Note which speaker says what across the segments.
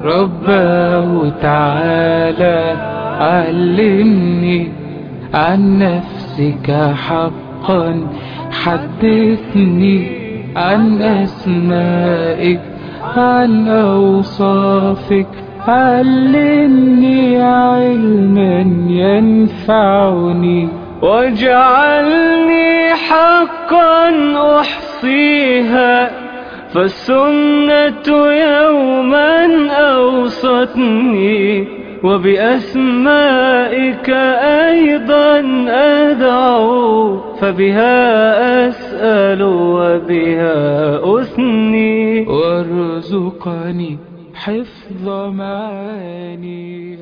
Speaker 1: رباه تعالى علمني عن نفسك حقا حدثني عن أسمائك عن أوصافك علمني علما ينفعني واجعلني حقا أحصيها فالسنة يوما أوصتني وبأسمائك أيضا أدعو فبها أسأل وبها أثني وارزقني حفظ معاني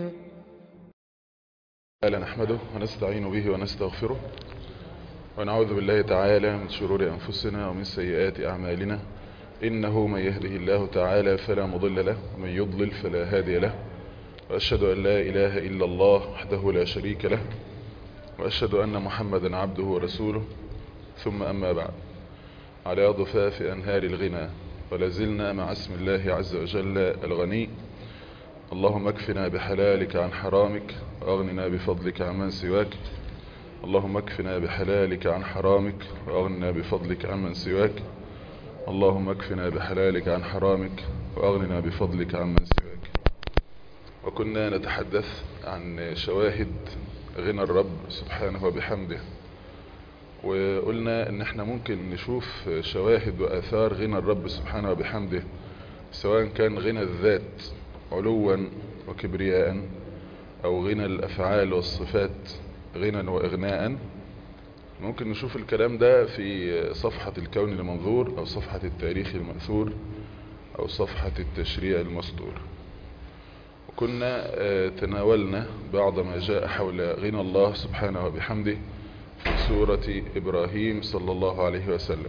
Speaker 2: تعالى نحمده ونستعين به ونستغفره ونعوذ بالله تعالى من شرور أنفسنا ومن سيئات أعمالنا إنه من يهده الله تعالى فلا مضل له ومن يضلل فلا هادي له وأشهد أن لا إله إلا الله وحده لا شريك له وأشهد أن محمدا عبده ورسوله ثم أما بعد على ضفاف أنهار الغنى ولازلنا مع اسم الله عز وجل الغني اللهم اكفنا بحلالك عن حرامك وأغننا بفضلك عن من سواك اللهم اكفنا بحلالك عن حرامك وأغننا بفضلك عن من سواك اللهم اكفنا بحلالك عن حرامك وأغننا بفضلك عن من سواك وكنا نتحدث عن شواهد غنى الرب سبحانه وبحمده وقلنا ان احنا ممكن نشوف شواهد وآثار غنى الرب سبحانه وبحمده سواء كان غنى الذات علوا وكبرياء او غنى الافعال والصفات غنى واغناء ممكن نشوف الكلام ده في صفحة الكون المنظور او صفحة التاريخ المأثور او صفحة التشريع المصدور وكنا تناولنا بعض ما جاء حول غنى الله سبحانه وبحمده في سورة إبراهيم صلى الله عليه وسلم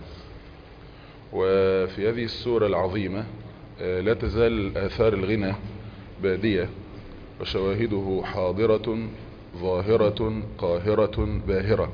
Speaker 2: وفي هذه السورة العظيمة لا تزال آثار الغنى بادية وشواهده حاضرة ظاهرة قاهرة باهرة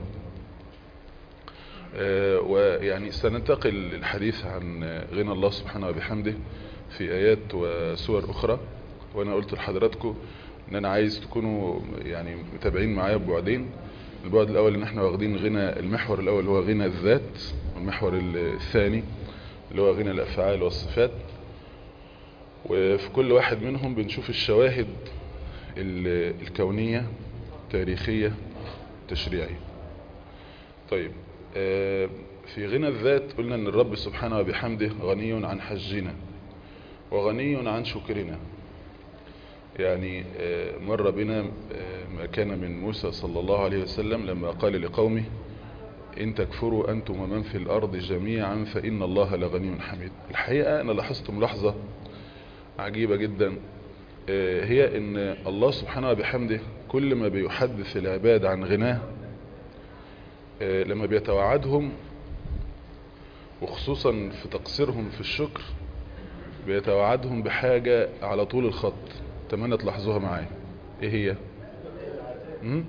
Speaker 2: ويعني سننتقل الحديث عن غنى الله سبحانه وبحمده في آيات وسور أخرى وأنا قلت لحضراتكم أن أنا عايز تكونوا يعني متابعين معايا ببعدين البعد الأول أن احنا واخدين غنى المحور الأول هو غنى الذات والمحور الثاني اللي هو غنى الأفعال والصفات وفي كل واحد منهم بنشوف الشواهد الكونية تاريخية تشريعية طيب في غنى الذات قلنا ان الرب سبحانه وبحمده غني عن حجنا وغني عن شكرنا يعني مر بنا ما كان من موسى صلى الله عليه وسلم لما قال لقومه إن تكفروا أنتم ومن في الأرض جميعا فإن الله لغني حميد الحقيقة أنا لاحظت ملاحظة عجيبة جدا هي ان الله سبحانه وبحمده كل ما بيحدث العباد عن غناه لما بيتوعدهم وخصوصا في تقصيرهم في الشكر بيتوعدهم بحاجة على طول الخط اتمنى تلاحظوها معايا ايه هي م?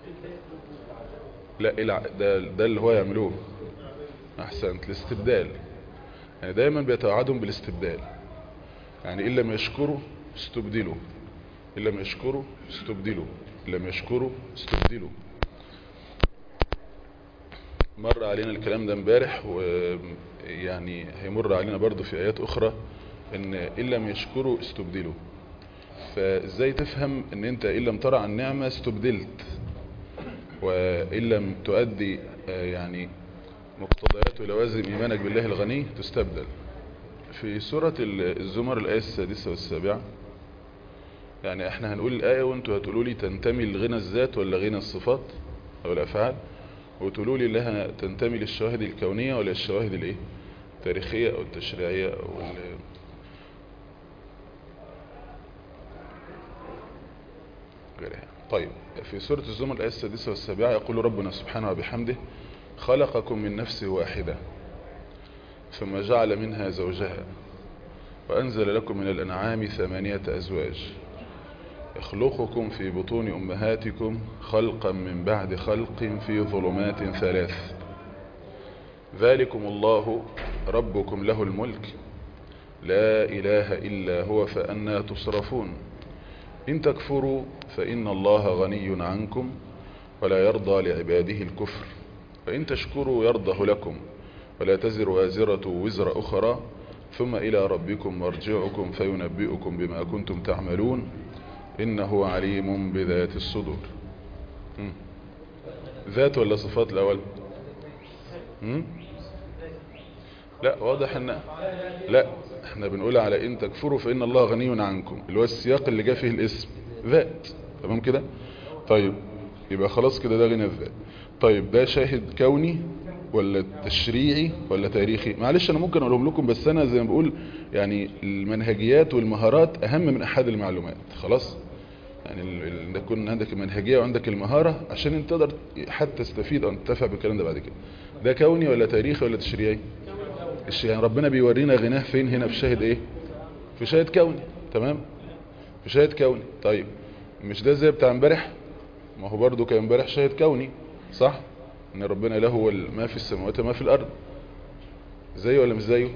Speaker 2: لا ده, ده اللي هو يعملوه احسنت الاستبدال يعني دايما بيتوعدهم بالاستبدال يعني إن لم يشكروا استبدلوا إن لم يشكروا استبدلوا إن لم يشكروا استبدلوا مر علينا الكلام ده امبارح ويعني هيمر علينا برضو في آيات أخرى إن إن لم يشكروا استبدلوا فإزاي تفهم إن أنت إن لم ترى عن نعمة استبدلت وإن لم تؤدي يعني مقتضيات ولوازم إيمانك بالله الغني تستبدل في سورة الزمر الآية السادسة والسابعة يعني احنا هنقول الآية وانتوا هتقولوا لي تنتمي لغنى الذات ولا غنى الصفات او الافعال وتقولوا لي لها تنتمي للشواهد الكونية ولا الشواهد الايه التاريخية او التشريعية او غيرها طيب في سورة الزمر الآية السادسة والسابعة يقول ربنا سبحانه وبحمده خلقكم من نفس واحدة ثم جعل منها زوجها وأنزل لكم من الأنعام ثمانية أزواج يخلقكم في بطون أمهاتكم خلقا من بعد خلق في ظلمات ثلاث ذلكم الله ربكم له الملك لا إله إلا هو فأنا تصرفون إن تكفروا فإن الله غني عنكم ولا يرضى لعباده الكفر وإن تشكروا يرضه لكم ولا تزر وازرة وزر أخرى ثم إلى ربكم مرجعكم فينبئكم بما كنتم تعملون إنه عليم بذات الصدور م. ذات ولا صفات الأول م? لا واضح ان لا احنا بنقول على ان تكفروا فإن الله غني عنكم اللي هو السياق اللي جاء فيه الاسم ذات تمام كده طيب يبقى خلاص كده ده غنى الذات طيب ده شاهد كوني ولا تشريعي ولا تاريخي معلش انا ممكن اقولهم لكم بس انا زي ما بقول يعني المنهجيات والمهارات اهم من احد المعلومات خلاص يعني ال- يكون عندك المنهجية وعندك المهارة عشان انت تقدر حتى تستفيد او تنتفع بالكلام ده بعد كده ده كوني ولا تاريخي ولا تشريعي الش- يعني ربنا بيورينا غناه فين هنا في شاهد ايه في شاهد كوني تمام في شاهد كوني طيب مش ده زي بتاع امبارح ما هو برضو كان امبارح شاهد كوني صح ان ربنا له ما في السماوات وما في الارض زيه ولا مش زيه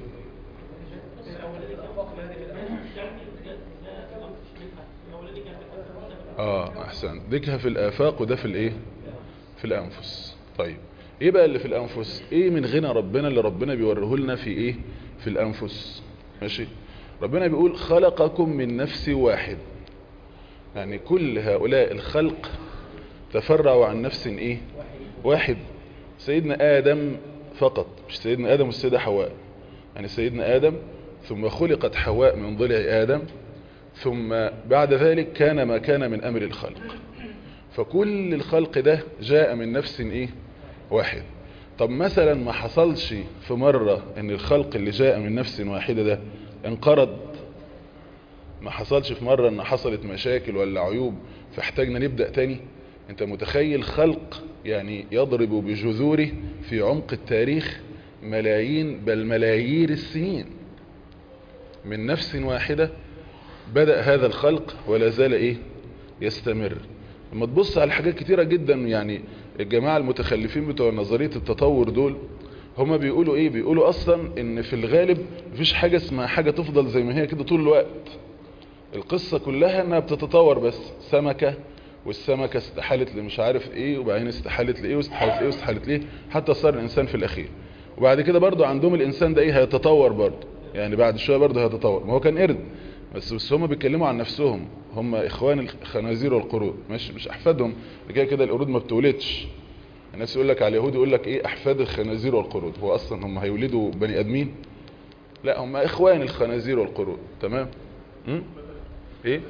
Speaker 2: اه احسن ذكها في الافاق وده في الايه في الانفس طيب ايه بقى اللي في الانفس ايه من غنى ربنا اللي ربنا بيوريه لنا في ايه في الانفس ماشي ربنا بيقول خلقكم من نفس واحد يعني كل هؤلاء الخلق تفرعوا عن نفس ايه واحد سيدنا ادم فقط مش سيدنا ادم والسيدة حواء يعني سيدنا ادم ثم خلقت حواء من ضلع ادم ثم بعد ذلك كان ما كان من امر الخلق فكل الخلق ده جاء من نفس ايه واحد طب مثلا ما حصلش في مرة ان الخلق اللي جاء من نفس واحدة ده انقرض ما حصلش في مرة ان حصلت مشاكل ولا عيوب فاحتاجنا نبدأ تاني انت متخيل خلق يعني يضرب بجذوره في عمق التاريخ ملايين بل ملايير السنين من نفس واحدة بدأ هذا الخلق ولا زال ايه يستمر لما تبص على حاجات كتيرة جدا يعني الجماعة المتخلفين بتوع نظرية التطور دول هما بيقولوا ايه بيقولوا اصلا ان في الغالب مفيش حاجة اسمها حاجة تفضل زي ما هي كده طول الوقت القصة كلها انها بتتطور بس سمكة والسمكة استحالت لمش عارف ايه وبعدين استحالت لايه واستحالت لايه واستحالت ليه حتى صار الانسان في الاخير وبعد كده برضو عندهم الانسان ده ايه هيتطور برضو يعني بعد شوية برضو هيتطور ما هو كان قرد بس بس هم بيتكلموا عن نفسهم هم اخوان الخنازير والقرود مش مش احفادهم كده كده القرود ما بتولدش الناس يقول لك على اليهود يقول لك ايه احفاد الخنازير والقرود هو اصلا هم هيولدوا بني ادمين لا هم اخوان الخنازير والقرود تمام م? ايه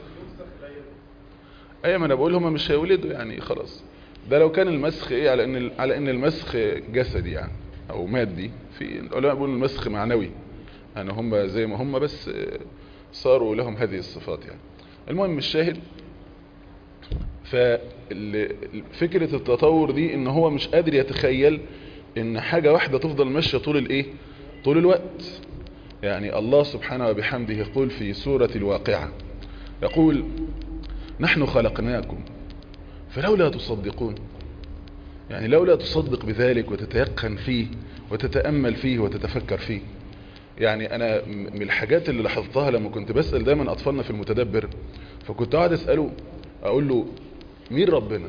Speaker 2: اي ما انا بقول هم مش هيولدوا يعني خلاص ده لو كان المسخ ايه على ان على ان المسخ جسدي يعني او مادي في العلماء بيقولوا المسخ معنوي يعني هم زي ما هم بس صاروا لهم هذه الصفات يعني المهم الشاهد ففكرة التطور دي ان هو مش قادر يتخيل ان حاجة واحدة تفضل ماشية طول الايه طول الوقت يعني الله سبحانه وبحمده يقول في سورة الواقعة يقول نحن خلقناكم فلولا تصدقون يعني لولا تصدق بذلك وتتيقن فيه وتتأمل فيه وتتفكر فيه يعني انا من الحاجات اللي لاحظتها لما كنت بسأل دايما اطفالنا في المتدبر فكنت قاعد اسأله اقول له مين ربنا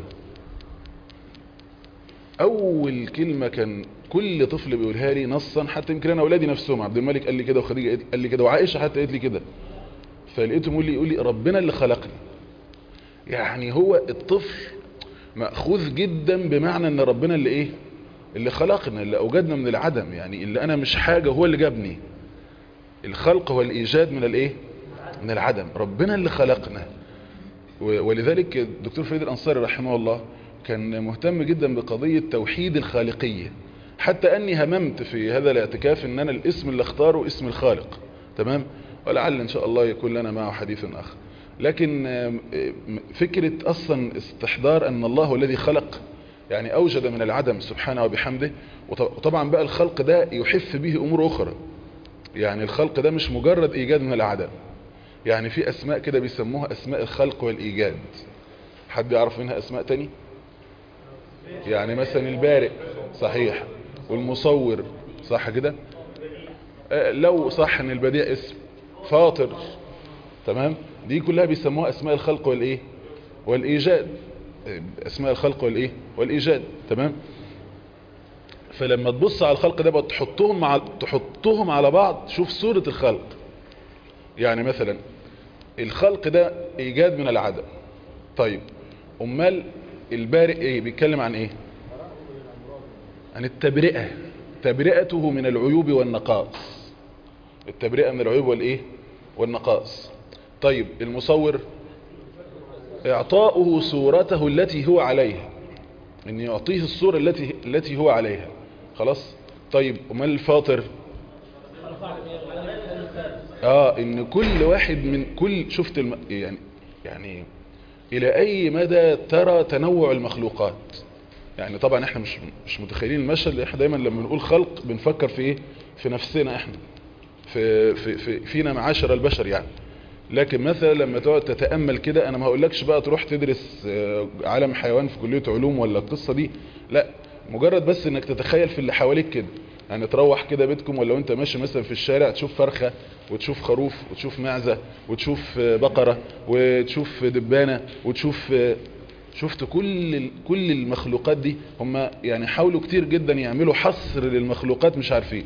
Speaker 2: اول كلمة كان كل طفل بيقولها لي نصا حتى يمكن انا اولادي نفسهم عبد الملك قال لي كده وخديجة قال لي كده وعائشة حتى قالت لي كده فلقيتهم يقول لي يقول لي ربنا اللي خلقني يعني هو الطفل مأخوذ جدا بمعنى ان ربنا اللي ايه اللي خلقنا اللي اوجدنا من العدم يعني اللي انا مش حاجة هو اللي جابني الخلق هو الايجاد من الايه من العدم ربنا اللي خلقنا ولذلك الدكتور فريد الانصاري رحمه الله كان مهتم جدا بقضية توحيد الخالقية حتى اني هممت في هذا الاعتكاف ان انا الاسم اللي اختاره اسم الخالق تمام ولعل ان شاء الله يكون لنا معه حديث اخر لكن فكرة اصلا استحضار ان الله هو الذي خلق يعني اوجد من العدم سبحانه وبحمده وطبعا بقى الخلق ده يحف به امور اخرى يعني الخلق ده مش مجرد ايجاد من العدم يعني في اسماء كده بيسموها اسماء الخلق والايجاد حد يعرف منها اسماء تاني يعني مثلا البارئ صحيح والمصور صح كده آه لو صح ان البديع اسم فاطر تمام دي كلها بيسموها اسماء الخلق والايه والايجاد اسماء الخلق والايه والايجاد تمام فلما تبص على الخلق ده بقى تحطهم مع تحطهم على بعض شوف صورة الخلق يعني مثلا الخلق ده ايجاد من العدم طيب امال البارئ ايه بيتكلم عن ايه عن التبرئة تبرئته من العيوب والنقائص التبرئة من العيوب والايه والنقائص طيب المصور اعطاؤه صورته التي هو عليها ان يعطيه الصورة التي التي هو عليها خلاص طيب امال الفاطر اه ان كل واحد من كل شفت الم... يعني يعني الى اي مدى ترى تنوع المخلوقات يعني طبعا احنا مش مش متخيلين المشهد احنا دايما لما نقول خلق بنفكر في ايه في نفسنا احنا في, في, في فينا معاشر البشر يعني لكن مثلا لما تقعد تتأمل كده انا ما هقولكش بقى تروح تدرس عالم حيوان في كلية علوم ولا القصة دي لا مجرد بس انك تتخيل في اللي حواليك كده يعني تروح كده بيتكم ولا وانت ماشي مثلا في الشارع تشوف فرخة وتشوف خروف وتشوف معزة وتشوف بقرة وتشوف دبانة وتشوف شفت كل كل المخلوقات دي هم يعني حاولوا كتير جدا يعملوا حصر للمخلوقات مش عارفين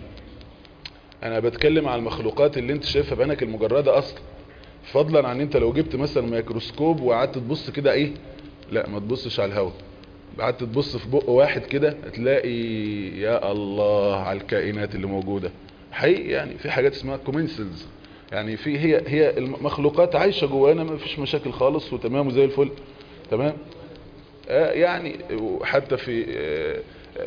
Speaker 2: انا بتكلم على المخلوقات اللي انت شايفها بعينك المجردة اصلا فضلا عن انت لو جبت مثلا ميكروسكوب وقعدت تبص كده ايه لا ما تبصش على الهواء قعدت تبص في بق واحد كده هتلاقي يا الله على الكائنات اللي موجودة حقيقي يعني في حاجات اسمها كومنسلز يعني في هي هي المخلوقات عايشة جوانا ما فيش مشاكل خالص وتمام وزي الفل تمام آه يعني حتى في آه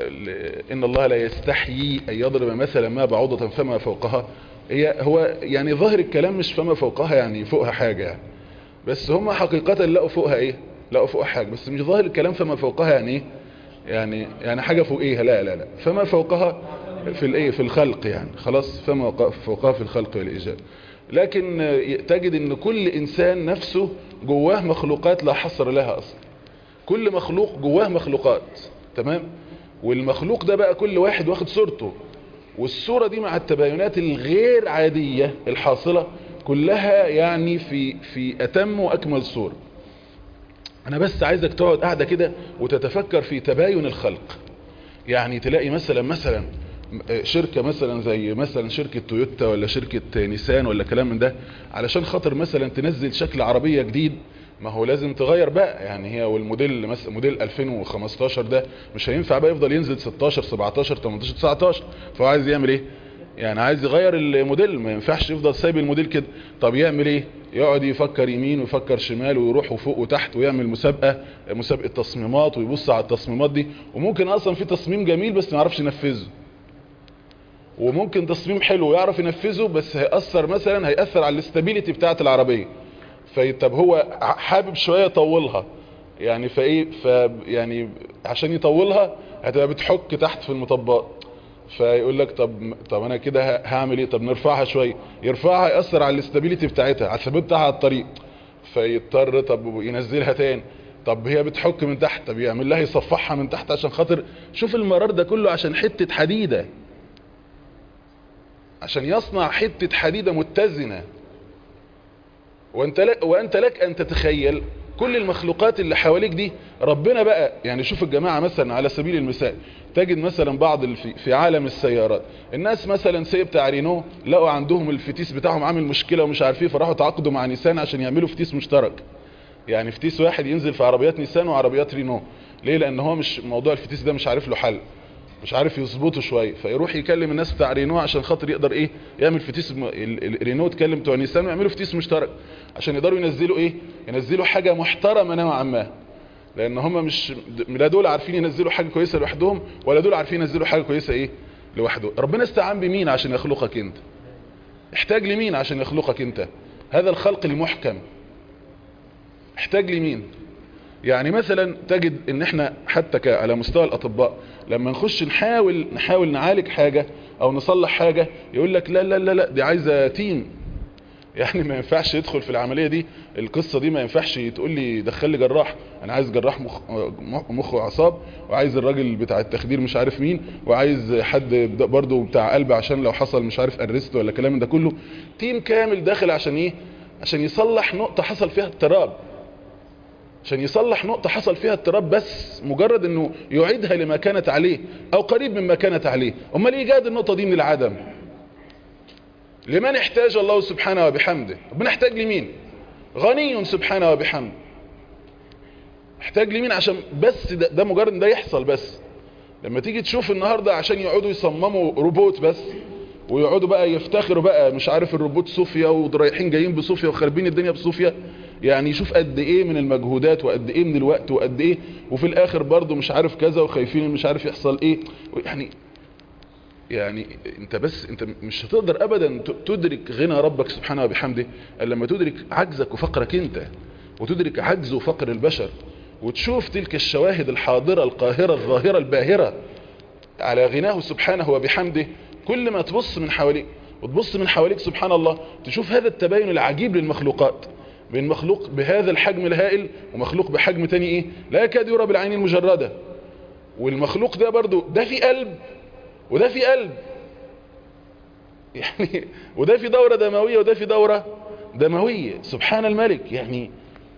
Speaker 2: ان الله لا يستحيي ان يضرب مثلا ما بعوضة فما فوقها هي هو يعني ظاهر الكلام مش فما فوقها يعني فوقها حاجة يعني بس هم حقيقة لقوا فوقها ايه لقوا فوقها حاجة بس مش ظاهر الكلام فما فوقها يعني ايه يعني يعني حاجة فوقيها لا لا لا فما فوقها في الايه في الخلق يعني خلاص فما فوقها في الخلق والايجاد لكن تجد ان كل انسان نفسه جواه مخلوقات لا حصر لها اصلا كل مخلوق جواه مخلوقات تمام والمخلوق ده بقى كل واحد واخد صورته والصورة دي مع التباينات الغير عادية الحاصلة كلها يعني في في اتم واكمل صورة انا بس عايزك تقعد قاعدة كده وتتفكر في تباين الخلق يعني تلاقي مثلا مثلا شركة مثلا زي مثلا شركة تويوتا ولا شركة نيسان ولا كلام من ده علشان خاطر مثلا تنزل شكل عربية جديد ما هو لازم تغير بقى يعني هي والموديل مثلا موديل 2015 ده مش هينفع بقى يفضل ينزل 16 17 18 19 فهو عايز يعمل ايه يعني عايز يغير الموديل ما ينفعش يفضل سايب الموديل كده طب يعمل ايه يقعد يفكر يمين ويفكر شمال ويروح وفوق وتحت ويعمل مسابقة مسابقة تصميمات ويبص على التصميمات دي وممكن اصلا في تصميم جميل بس ما يعرفش ينفذه وممكن تصميم حلو يعرف ينفذه بس هيأثر مثلا هيأثر على الاستابيليتي بتاعة العربية فطب هو حابب شوية يطولها يعني فايه ف يعني عشان يطولها هتبقى بتحك تحت في المطبات فيقول لك طب طب انا كده هعمل ايه طب نرفعها شويه يرفعها ياثر على الاستابيليتي بتاعتها على الثبات بتاعها على الطريق فيضطر طب ينزلها تاني طب هي بتحك من تحت طب يعمل لها يصفحها من تحت عشان خاطر شوف المرار ده كله عشان حته حديده عشان يصنع حته حديده متزنه وانت لك وانت لك ان تتخيل كل المخلوقات اللي حواليك دي ربنا بقى يعني شوف الجماعة مثلا على سبيل المثال تجد مثلا بعض في عالم السيارات الناس مثلا سي بتاع رينو لقوا عندهم الفتيس بتاعهم عامل مشكلة ومش عارفين فراحوا تعاقدوا مع نيسان عشان يعملوا فتيس مشترك يعني فتيس واحد ينزل في عربيات نيسان وعربيات رينو ليه لان هو مش موضوع الفتيس ده مش عارف له حل مش عارف يظبطه شويه فيروح يكلم الناس بتاع رينو عشان خاطر يقدر ايه يعمل فتيس م... رينو تكلم بتوع نيسان ويعملوا فتيس مشترك عشان يقدروا ينزلوا ايه ينزلوا حاجه محترمه نوعا ما لان هم مش لا دول عارفين ينزلوا حاجه كويسه لوحدهم ولا دول عارفين ينزلوا حاجه كويسه ايه لوحده ربنا استعان بمين عشان يخلقك انت احتاج لمين عشان يخلقك انت هذا الخلق المحكم احتاج لمين يعني مثلا تجد ان احنا حتى على مستوى الاطباء لما نخش نحاول نحاول نعالج حاجة او نصلح حاجة يقول لك لا لا لا لا دي عايزة تيم يعني ما ينفعش يدخل في العملية دي القصة دي ما ينفعش تقول لي دخل لي جراح انا عايز جراح مخ, مخ واعصاب وعايز الراجل بتاع التخدير مش عارف مين وعايز حد برضه بتاع قلب عشان لو حصل مش عارف ارست ولا كلام ده كله تيم كامل داخل عشان ايه عشان يصلح نقطة حصل فيها اضطراب عشان يصلح نقطة حصل فيها اضطراب بس مجرد انه يعيدها لما كانت عليه او قريب مما كانت عليه امال ايه جاد النقطة دي من العدم لمن احتاج الله سبحانه وبحمده بنحتاج لمين غني سبحانه وبحمده احتاج لمين عشان بس ده, ده مجرد ده يحصل بس لما تيجي تشوف النهاردة عشان يقعدوا يصمموا روبوت بس ويقعدوا بقى يفتخروا بقى مش عارف الروبوت صوفيا ورايحين جايين بصوفيا وخاربين الدنيا بصوفيا يعني يشوف قد ايه من المجهودات وقد ايه من الوقت وقد ايه وفي الاخر برضه مش عارف كذا وخايفين مش عارف يحصل ايه يعني يعني انت بس انت مش هتقدر ابدا تدرك غنى ربك سبحانه وبحمده الا لما تدرك عجزك وفقرك انت وتدرك عجز وفقر البشر وتشوف تلك الشواهد الحاضرة القاهرة الظاهرة الباهرة على غناه سبحانه وبحمده كل ما تبص من حواليك وتبص من حواليك سبحان الله تشوف هذا التباين العجيب للمخلوقات بين مخلوق بهذا الحجم الهائل ومخلوق بحجم تاني ايه لا يكاد يرى بالعين المجردة والمخلوق ده برضو ده في قلب وده في قلب يعني وده في دورة دموية وده في دورة دموية سبحان الملك يعني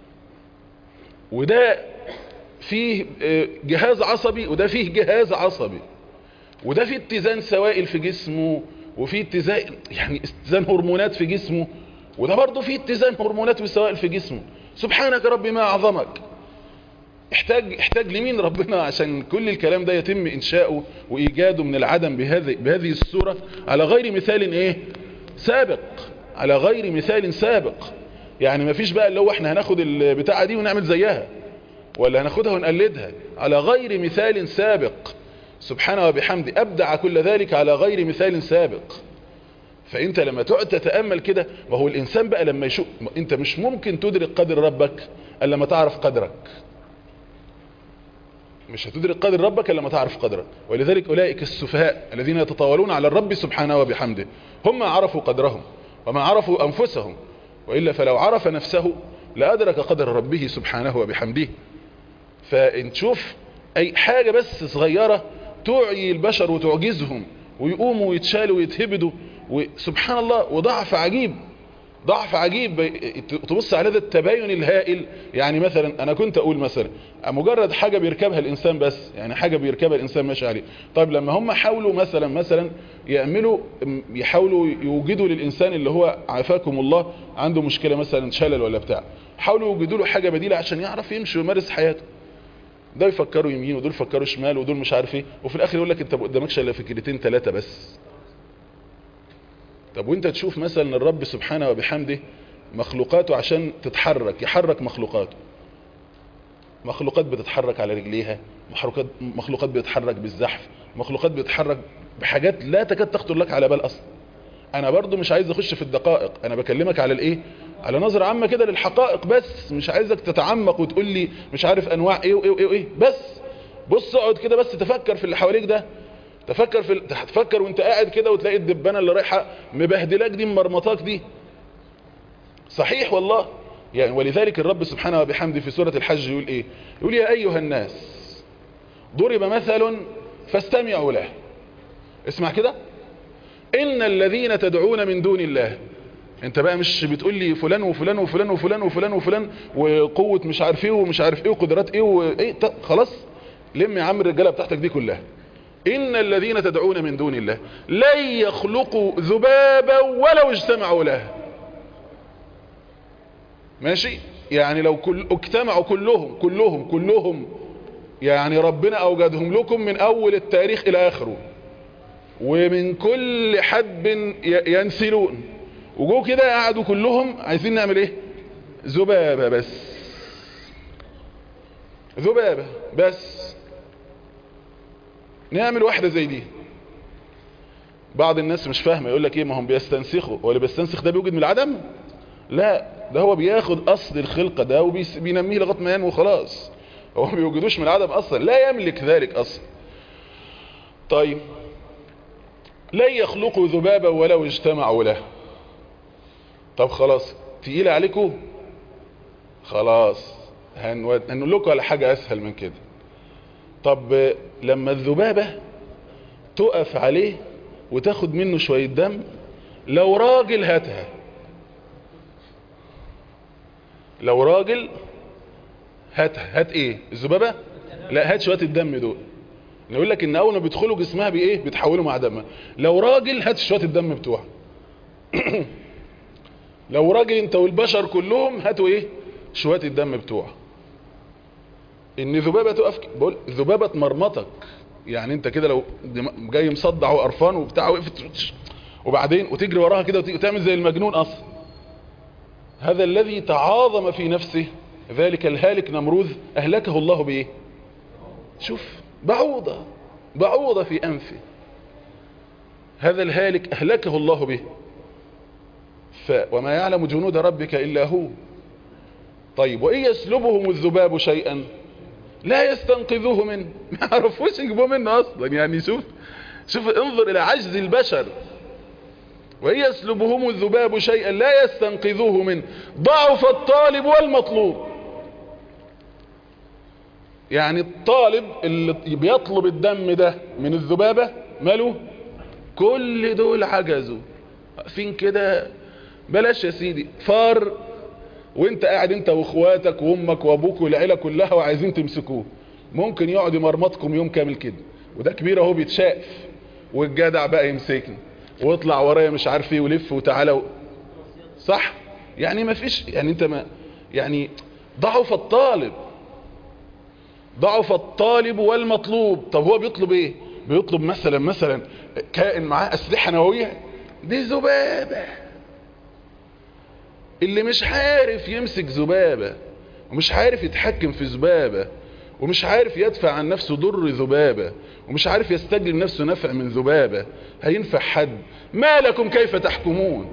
Speaker 2: وده فيه جهاز عصبي وده فيه جهاز عصبي وده فيه اتزان سوائل في جسمه وفيه اتزان يعني اتزان هرمونات في جسمه وده برضه فيه اتزان هرمونات وسوائل في جسمه سبحانك ربي ما أعظمك احتاج احتاج لمين ربنا عشان كل الكلام ده يتم انشاؤه وايجاده من العدم بهذه بهذه الصوره على غير مثال ايه سابق على غير مثال سابق يعني ما فيش بقى اللي هو احنا هناخد البتاعه دي ونعمل زيها ولا هناخدها ونقلدها على غير مثال سابق سبحانه وبحمده ابدع كل ذلك على غير مثال سابق فانت لما تقعد تتامل كده ما هو الانسان بقى لما يشوف انت مش ممكن تدرك قدر ربك الا لما تعرف قدرك مش هتدرك قدر ربك الا لما تعرف قدرك ولذلك اولئك السفهاء الذين يتطاولون على الرب سبحانه وبحمده هم عرفوا قدرهم وما عرفوا انفسهم والا فلو عرف نفسه لادرك قدر ربه سبحانه وبحمده فان تشوف اي حاجه بس صغيره تعي البشر وتعجزهم ويقوموا ويتشالوا ويتهبدوا وسبحان الله وضعف عجيب ضعف عجيب تبص على هذا التباين الهائل يعني مثلا انا كنت اقول مثلا مجرد حاجة بيركبها الانسان بس يعني حاجة بيركبها الانسان ماشي عليه طيب لما هم حاولوا مثلا مثلا يعملوا يحاولوا يوجدوا للانسان اللي هو عافاكم الله عنده مشكلة مثلا شلل ولا بتاع حاولوا يوجدوا له حاجة بديلة عشان يعرف يمشي ويمارس حياته ده يفكروا يمين ودول يفكروا شمال ودول مش عارف ايه وفي الاخر يقول لك انت قدامكش الا فكرتين ثلاثة بس طب وانت تشوف مثلا الرب سبحانه وبحمده مخلوقاته عشان تتحرك يحرك مخلوقاته مخلوقات بتتحرك على رجليها مخلوقات مخلوقات بتتحرك بالزحف مخلوقات بتتحرك بحاجات لا تكاد تخطر لك على بال اصلا انا برضو مش عايز اخش في الدقائق انا بكلمك على الايه على نظرة عامة كده للحقائق بس مش عايزك تتعمق وتقول لي مش عارف انواع ايه وايه وايه, وإيه بس بص اقعد كده بس تفكر في اللي حواليك ده تفكر في تفكر وانت قاعد كده وتلاقي الدبانه اللي رايحه مبهدلاك دي مرمطاك دي صحيح والله يعني ولذلك الرب سبحانه وبحمده في سورة الحج يقول ايه يقول يا ايها الناس ضرب مثل فاستمعوا له اسمع كده ان الذين تدعون من دون الله انت بقى مش بتقول لي فلان وفلان وفلان وفلان وفلان وفلان وقوة مش عارف ايه ومش عارف ايه وقدرات ايه وايه خلاص لم يا عم الرجاله بتاعتك دي كلها إن الذين تدعون من دون الله لن يخلقوا ذبابا ولو اجتمعوا له ماشي يعني لو كل اجتمعوا كلهم كلهم كلهم يعني ربنا أوجدهم لكم من أول التاريخ إلى آخره ومن كل حدب ينسلون وجو كده قعدوا كلهم عايزين نعمل ايه ذبابة بس ذبابة بس نعمل واحدة زي دي بعض الناس مش فاهمة يقول لك ايه ما هم بيستنسخوا هو اللي بيستنسخ ده بيوجد من العدم لا ده هو بياخد اصل الخلقة ده وبينميه لغاية ما ينمو وخلاص هو ما بيوجدوش من العدم اصلا لا يملك ذلك اصلا طيب لن يخلقوا ذبابا ولو اجتمعوا له طب خلاص تقيلة عليكم خلاص هنود... هنقول لكم على حاجة اسهل من كده طب لما الذبابة تقف عليه وتاخد منه شوية دم لو راجل هاتها لو راجل هاتها هات ايه الذبابة لا هات شوية الدم دول نقول لك ان اول ما بيدخلوا جسمها بايه بيتحولوا مع دمها لو راجل هات شوية الدم بتوعها لو راجل انت والبشر كلهم هاتوا ايه شوية الدم بتوعها ان ذبابة تقف بقول ذبابة تمرمطك يعني انت كده لو جاي مصدع وقرفان وبتاع وقفت وبعدين وتجري وراها كده وتعمل زي المجنون اصلا هذا الذي تعاظم في نفسه ذلك الهالك نمروذ اهلكه الله بايه شوف بعوضة بعوضة في انفه هذا الهالك اهلكه الله به ف وما يعلم جنود ربك الا هو طيب وان يسلبهم الذباب شيئا لا يستنقذوه منه ما يعرفوش يجيبوه منه اصلا يعني شوف شوف انظر الى عجز البشر وان يسلبهم الذباب شيئا لا يستنقذوه منه ضعف الطالب والمطلوب يعني الطالب اللي بيطلب الدم ده من الذبابة ماله كل دول عجزوا فين كده بلاش يا سيدي فار وانت قاعد انت واخواتك وامك وابوك والعيله كلها وعايزين تمسكوه ممكن يقعد يمرمطكم يوم كامل كده وده كبير اهو بيتشاف والجدع بقى يمسكني واطلع ورايا مش عارف ايه ولف وتعالى و... صح يعني ما فيش يعني انت ما يعني ضعف الطالب ضعف الطالب والمطلوب طب هو بيطلب ايه بيطلب مثلا مثلا كائن معاه اسلحه نوويه دي ذبابه اللي مش عارف يمسك ذبابة ومش عارف يتحكم في ذبابة ومش عارف يدفع عن نفسه ضر ذبابة ومش عارف يستجلب نفسه نفع من ذبابة هينفع حد ما لكم كيف تحكمون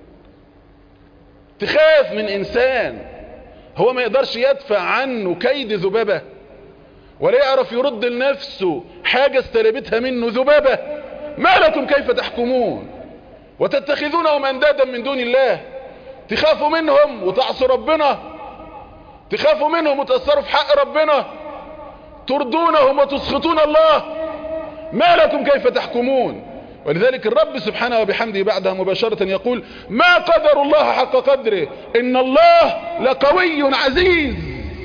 Speaker 2: تخاف من انسان هو ما يقدرش يدفع عنه كيد ذبابة ولا يعرف يرد لنفسه حاجة استلبتها منه ذبابة ما لكم كيف تحكمون وتتخذونهم اندادا من دون الله تخافوا منهم وتعصوا ربنا تخافوا منهم وتأثروا في حق ربنا تردونهم وتسخطون الله ما لكم كيف تحكمون ولذلك الرب سبحانه وبحمده بعدها مباشرة يقول ما قدر الله حق قدره إن الله لقوي عزيز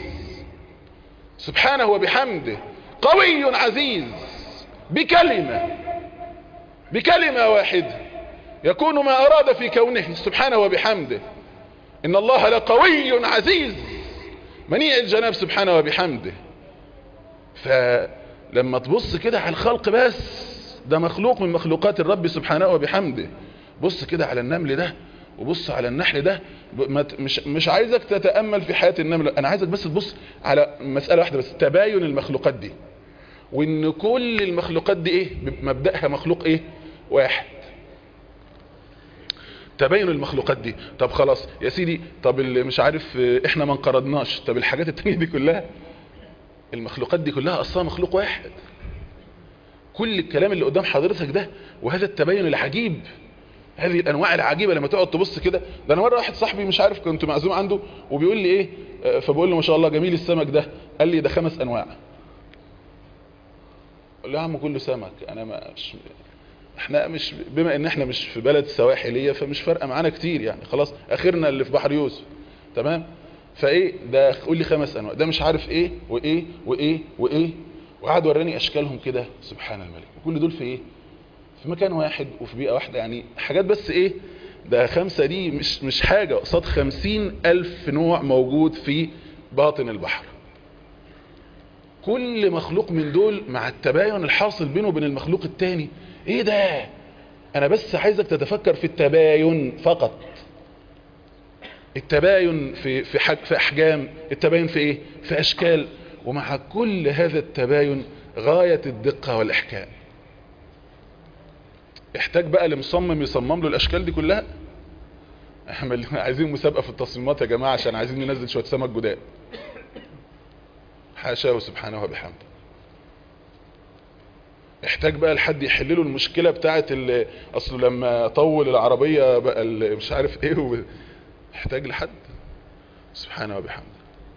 Speaker 2: سبحانه وبحمده قوي عزيز بكلمة بكلمة واحدة يكون ما أراد في كونه سبحانه وبحمده إن الله لقوي عزيز منيع الجناب سبحانه وبحمده فلما تبص كده على الخلق بس ده مخلوق من مخلوقات الرب سبحانه وبحمده بص كده على النمل ده وبص على النحل ده مش مش عايزك تتامل في حياه النمل انا عايزك بس تبص على مساله واحده بس تباين المخلوقات دي وان كل المخلوقات دي ايه مبداها مخلوق ايه واحد تباين المخلوقات دي طب خلاص يا سيدي طب اللي مش عارف احنا ما انقرضناش طب الحاجات التانية دي كلها المخلوقات دي كلها اصلا مخلوق واحد كل الكلام اللي قدام حضرتك ده وهذا التباين العجيب هذه الانواع العجيبه لما تقعد تبص كده ده انا مره واحد صاحبي مش عارف كنت معزوم عنده وبيقول لي ايه فبقول له ما شاء الله جميل السمك ده قال لي ده خمس انواع قال له يا عم كله سمك انا مش احنا مش بما ان احنا مش في بلد سواحليه فمش فارقه معانا كتير يعني خلاص اخرنا اللي في بحر يوسف تمام فايه ده قول لي خمس انواع ده مش عارف ايه وايه وايه وايه وقعد وراني اشكالهم كده سبحان الملك وكل دول في ايه في مكان واحد وفي بيئه واحده يعني حاجات بس ايه ده خمسة دي مش مش حاجة قصاد خمسين ألف نوع موجود في باطن البحر كل مخلوق من دول مع التباين الحاصل بينه وبين المخلوق التاني ايه ده انا بس عايزك تتفكر في التباين فقط التباين في في حج في احجام التباين في ايه في اشكال ومع كل هذا التباين غاية الدقة والاحكام احتاج بقى لمصمم يصمم له الاشكال دي كلها احنا عايزين مسابقة في التصميمات يا جماعة عشان عايزين ننزل شوية سمك جداد حاشاه سبحانه وبحمده احتاج بقى لحد يحل له المشكله بتاعه اصله لما طول العربيه بقى مش عارف ايه و... يحتاج لحد سبحانه وبحمده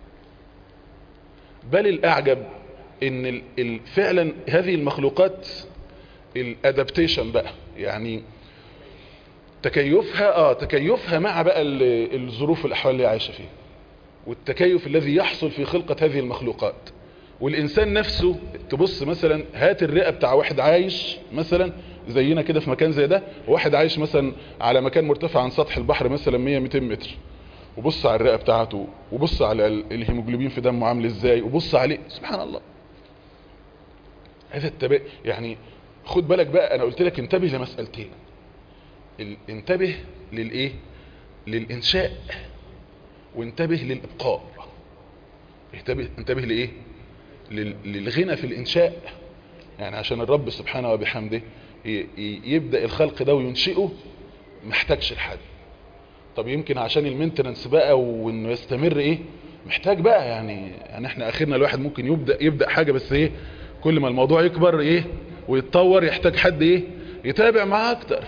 Speaker 2: بل الأعجب ان ال- ال- فعلا هذه المخلوقات الادابتيشن بقى يعني تكيفها اه تكيفها مع بقى ال- الظروف والاحوال اللي هي عايشه فيها والتكيف الذي يحصل في خلقة هذه المخلوقات والإنسان نفسه تبص مثلا هات الرئة بتاع واحد عايش مثلا زينا كده في مكان زي ده وواحد عايش مثلا على مكان مرتفع عن سطح البحر مثلا 100-200 متر وبص على الرئة بتاعته وبص على ال- الهيموجلوبين في دمه عامل ازاي وبص عليه سبحان الله هذا التبع يعني خد بالك بقى انا قلت لك انتبه لمسألتين ال- انتبه للايه للانشاء وانتبه للابقاء انتبه انتبه لايه لل- للغنى في الانشاء يعني عشان الرب سبحانه وبحمده ي- ي- يبدأ الخلق ده وينشئه محتاجش لحد طب يمكن عشان المينتننس بقى وانه يستمر ايه محتاج بقى يعني يعني احنا اخرنا الواحد ممكن يبدأ يبدأ حاجة بس ايه كل ما الموضوع يكبر ايه ويتطور يحتاج حد ايه يتابع معاه اكتر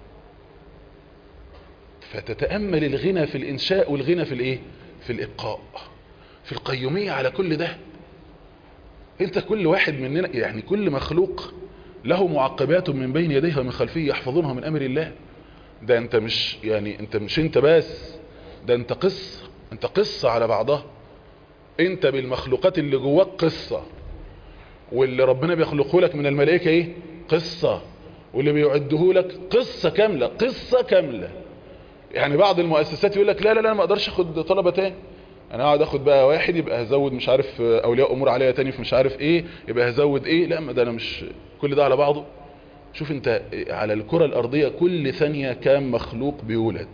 Speaker 2: فتتأمل الغنى في الانشاء والغنى في الايه في الابقاء في القيومية على كل ده انت كل واحد مننا يعني كل مخلوق له معقبات من بين يديه ومن خلفه يحفظونها من امر الله ده انت مش يعني انت مش انت بس ده انت قصة انت قصة على بعضها انت بالمخلوقات اللي جواك قصة واللي ربنا بيخلقه لك من الملائكة ايه قصة واللي بيعده لك قصة كاملة قصة كاملة يعني بعض المؤسسات يقول لك لا لا لا ما اقدرش اخد طلبة تاني انا اقعد اخد بقى واحد يبقى هزود مش عارف اولياء امور عليا تاني في مش عارف ايه يبقى هزود ايه لا ما ده انا مش كل ده على بعضه شوف انت على الكرة الارضية كل ثانية كام مخلوق بيولد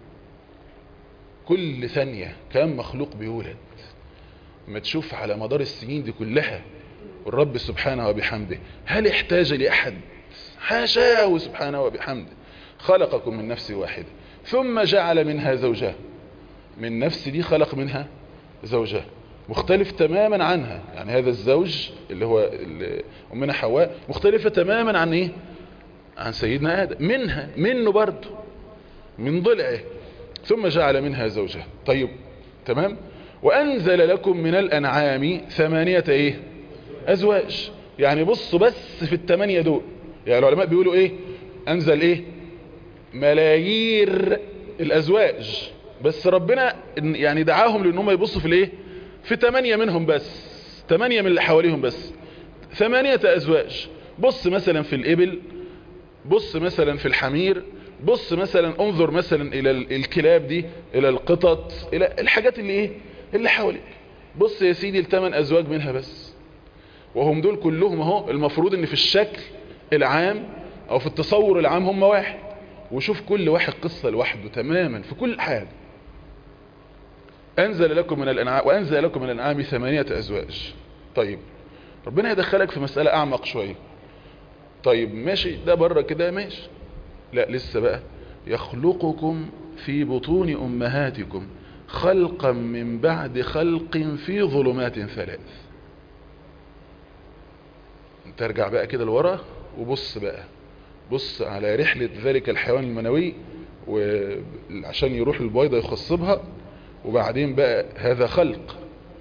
Speaker 2: كل ثانية كام مخلوق بيولد ما تشوف على مدار السنين دي كلها والرب سبحانه وبحمده هل احتاج لأحد حاشاه سبحانه وبحمده خلقكم من نفس واحدة ثم جعل منها زوجها من نفس دي خلق منها زوجها مختلف تماما عنها يعني هذا الزوج اللي هو اللي أمنا حواء مختلفة تماما عن ايه عن سيدنا آدم منها منه برضه من ضلعه ثم جعل منها زوجها طيب تمام وأنزل لكم من الأنعام ثمانية ايه أزواج يعني بصوا بس في الثمانية دول يعني العلماء بيقولوا ايه أنزل ايه ملايير الأزواج بس ربنا يعني دعاهم لأنهم يبصوا في الايه في ثمانية منهم بس ثمانية من اللي حواليهم بس ثمانية أزواج بص مثلا في الإبل بص مثلا في الحمير بص مثلا انظر مثلا إلى الكلاب دي إلى القطط إلى الحاجات اللي إيه اللي حواليك بص يا سيدي الثمان أزواج منها بس وهم دول كلهم اهو المفروض ان في الشكل العام او في التصور العام هم واحد وشوف كل واحد قصة لوحده تماما في كل حاجة أنزل لكم من الأنعام وأنزل لكم من الأنعام ثمانية أزواج طيب ربنا يدخلك في مسألة أعمق شوية طيب ماشي ده بره كده ماشي لا لسه بقى يخلقكم في بطون أمهاتكم خلقا من بعد خلق في ظلمات ثلاث ترجع بقى كده لورا وبص بقى بص على رحلة ذلك الحيوان المنوي وعشان يروح البيضة يخصبها وبعدين بقى هذا خلق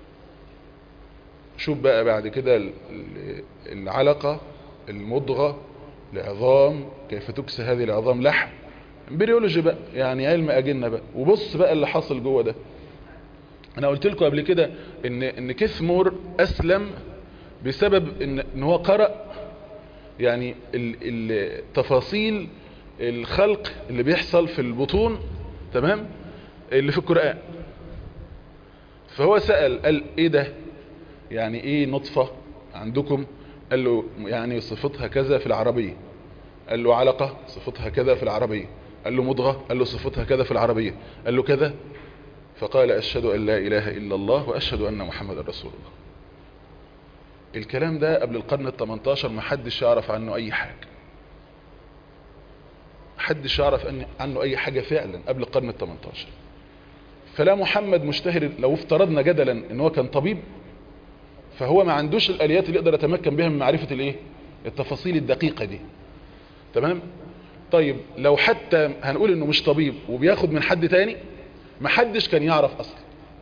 Speaker 2: شوف بقى بعد كده العلقة المضغة العظام كيف تكسى هذه العظام لحم امبريولوجي بقى يعني علم اجنة بقى وبص بقى اللي حصل جوه ده انا قلت لكم قبل كده ان ان كيثمور اسلم بسبب ان, إن هو قرأ يعني التفاصيل الخلق اللي بيحصل في البطون تمام اللي في القرآن فهو سأل قال ايه ده يعني ايه نطفة عندكم قال له يعني صفتها كذا في العربية قال له علقة صفتها كذا في العربية قال له مضغة قال له صفتها كذا في العربية قال له كذا فقال أشهد أن لا إله إلا الله وأشهد أن محمد رسول الله الكلام ده قبل القرن التمنتاشر ما حدش يعرف عنه أي حاجة حدش يعرف عنه أي حاجة فعلا قبل القرن التمنتاشر فلا محمد مشتهر لو افترضنا جدلا ان هو كان طبيب فهو ما عندوش الاليات اللي يقدر يتمكن بها من معرفة الايه التفاصيل الدقيقة دي تمام طيب لو حتى هنقول انه مش طبيب وبياخد من حد تاني محدش كان يعرف اصلا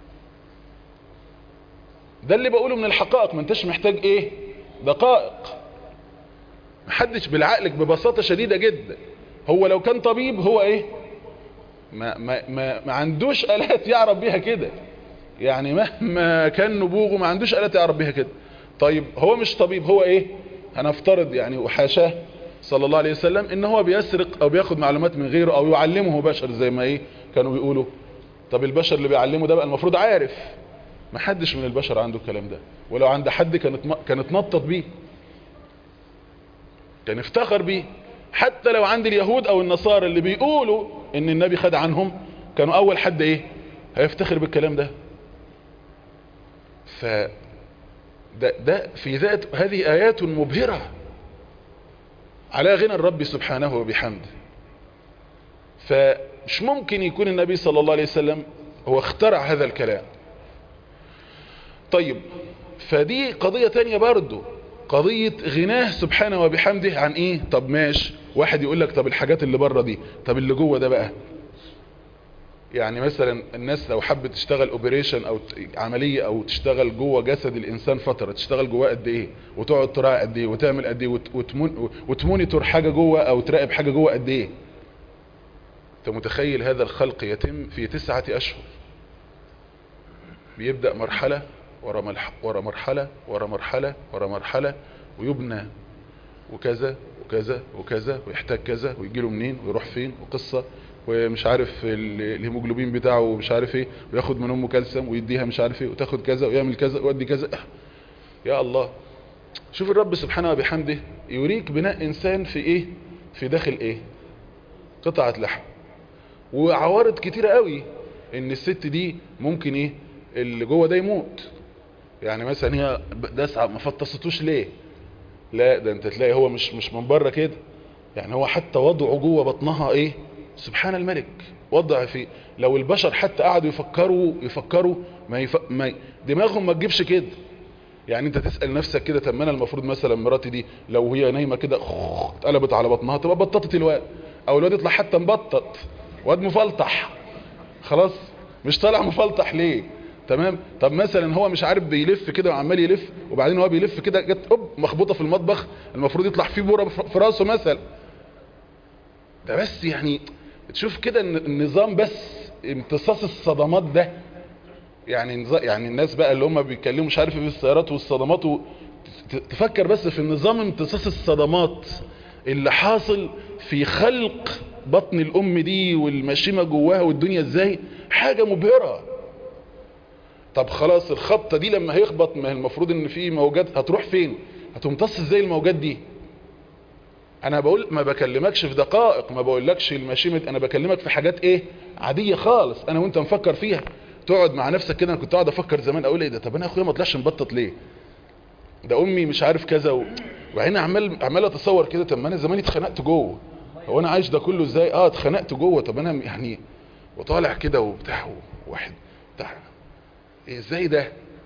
Speaker 2: ده اللي بقوله من الحقائق ما انتش محتاج ايه دقائق محدش بالعقلك ببساطة شديدة جدا هو لو كان طبيب هو ايه ما, ما, ما, ما عندوش آلات يعرف بيها كده يعني مهما كان نبوغه ما عندوش آلات يعرف بيها كده طيب هو مش طبيب هو ايه هنفترض يعني وحاشاه صلى الله عليه وسلم ان هو بيسرق او بياخد معلومات من غيره او يعلمه بشر زي ما ايه كانوا بيقولوا طب البشر اللي بيعلمه ده بقى المفروض عارف ما حدش من البشر عنده الكلام ده ولو عند حد كانت كانت نطط بيه كان افتخر بيه حتى لو عند اليهود او النصارى اللي بيقولوا ان النبي خد عنهم كانوا اول حد ايه هيفتخر بالكلام ده ف ده, ده في ذات هذه ايات مبهرة على غنى الرب سبحانه وبحمده فمش ممكن يكون النبي صلى الله عليه وسلم هو اخترع هذا الكلام طيب فدي قضية تانية برضو قضية غناه سبحانه وبحمده عن ايه طب ماشي واحد يقول لك طب الحاجات اللي بره دي طب اللي جوه ده بقى يعني مثلا الناس لو حبت تشتغل اوبريشن او عملية او تشتغل جوه جسد الانسان فترة تشتغل جواه قد ايه وتقعد تراعي قد ايه وتعمل قد ايه وتمون وتمونيتور حاجة جوه او تراقب حاجة جوه قد ايه انت متخيل هذا الخلق يتم في تسعة اشهر بيبدأ مرحلة ورا ورا مرحلة ورا مرحلة ورا مرحلة ويبنى وكذا وكذا وكذا ويحتاج كذا ويجي له منين ويروح فين وقصة ومش عارف الهيموجلوبين بتاعه مش عارف ايه وياخد من امه كالسيوم ويديها مش عارف ايه وتاخد كذا ويعمل كذا ويودي كذا يا الله شوف الرب سبحانه وبحمده يوريك بناء انسان في ايه في داخل ايه قطعة لحم وعوارض كتيرة قوي ان الست دي ممكن ايه اللي جوه ده يموت يعني مثلا هي داسعه ما فطستوش ليه لا ده انت تلاقي هو مش مش من بره كده يعني هو حتى وضعه جوه بطنها ايه سبحان الملك وضع في لو البشر حتى قعدوا يفكروا يفكروا ما, يف... ما دماغهم ما تجيبش كده يعني انت تسأل نفسك كده طب ما انا المفروض مثلا مراتي دي لو هي نايمه كده اتقلبت على بطنها تبقى بططت الواد او الواد يطلع حتى مبطط واد مفلطح خلاص مش طالع مفلطح ليه تمام طب مثلا هو مش عارف بيلف كده وعمال يلف وبعدين هو بيلف كده جت اوب مخبوطه في المطبخ المفروض يطلع فيه بوره في راسه مثلا ده بس يعني تشوف كده النظام بس امتصاص الصدمات ده يعني يعني الناس بقى اللي هم بيتكلموا مش عارف في السيارات والصدمات و... تفكر بس في النظام امتصاص الصدمات اللي حاصل في خلق بطن الام دي والمشيمه جواها والدنيا ازاي حاجه مبهره طب خلاص الخبطة دي لما هيخبط ما المفروض ان في موجات هتروح فين هتمتص ازاي الموجات دي انا بقول ما بكلمكش في دقائق ما بقولكش المشيمة انا بكلمك في حاجات ايه عادية خالص انا وانت نفكر فيها تقعد مع نفسك كده انا كنت قاعد افكر زمان اقول ايه ده طب انا اخويا ما طلعش مبطط ليه ده امي مش عارف كذا و... وبعدين عمال عمال اتصور كده طب ما انا زماني اتخنقت جوه هو انا عايش ده كله ازاي اه اتخنقت جوه طب انا يعني وطالع كده وبتاع واحد بتاع ازاي ده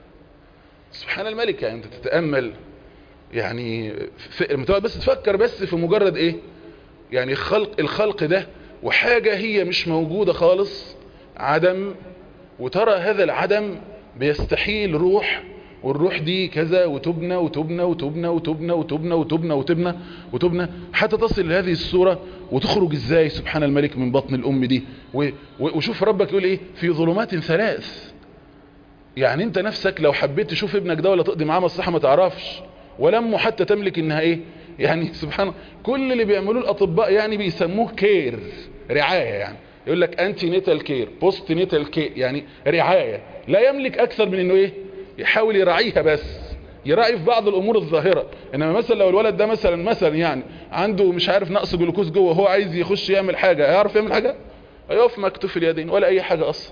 Speaker 2: سبحان الملك يعني انت تتأمل يعني تقعد بس تفكر بس في مجرد ايه يعني خلق الخلق ده وحاجة هي مش موجودة خالص عدم وترى هذا العدم بيستحيل روح والروح دي كذا وتبنى وتبنى وتبنى وتبنى وتبنى وتبنى وتبنى وتبنى حتى تصل لهذه الصورة وتخرج ازاي سبحان الملك من بطن الام دي وشوف ربك يقول ايه في ظلمات ثلاث يعني انت نفسك لو حبيت تشوف ابنك ده ولا تقضي معاه مصلحه ما تعرفش ولا امه حتى تملك انها ايه يعني سبحان كل اللي بيعملوه الاطباء يعني بيسموه كير رعايه يعني يقول لك انتي نيتال كير بوست نيتال كير يعني رعايه لا يملك اكثر من انه ايه يحاول يراعيها بس يراعي في بعض الامور الظاهره انما مثلا لو الولد ده مثلا مثلا يعني عنده مش عارف نقص جلوكوز جوه هو عايز يخش يعمل حاجه هيعرف يعمل حاجه هيقف مكتوف اليدين ولا اي حاجه اصلا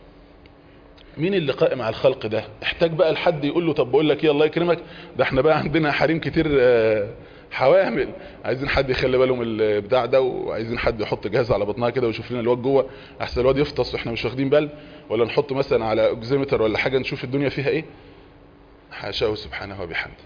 Speaker 2: مين اللي قائم على الخلق ده احتاج بقى لحد يقول له طب بقول لك ايه الله يكرمك ده احنا بقى عندنا حريم كتير حوامل عايزين حد يخلي باله من البتاع ده وعايزين حد يحط جهاز على بطنها كده ويشوف لنا الواد جوه احسن الواد يفطس واحنا مش واخدين بال ولا نحط مثلا على اوكزيمتر ولا حاجه نشوف الدنيا فيها ايه حاشاه سبحانه وبحمده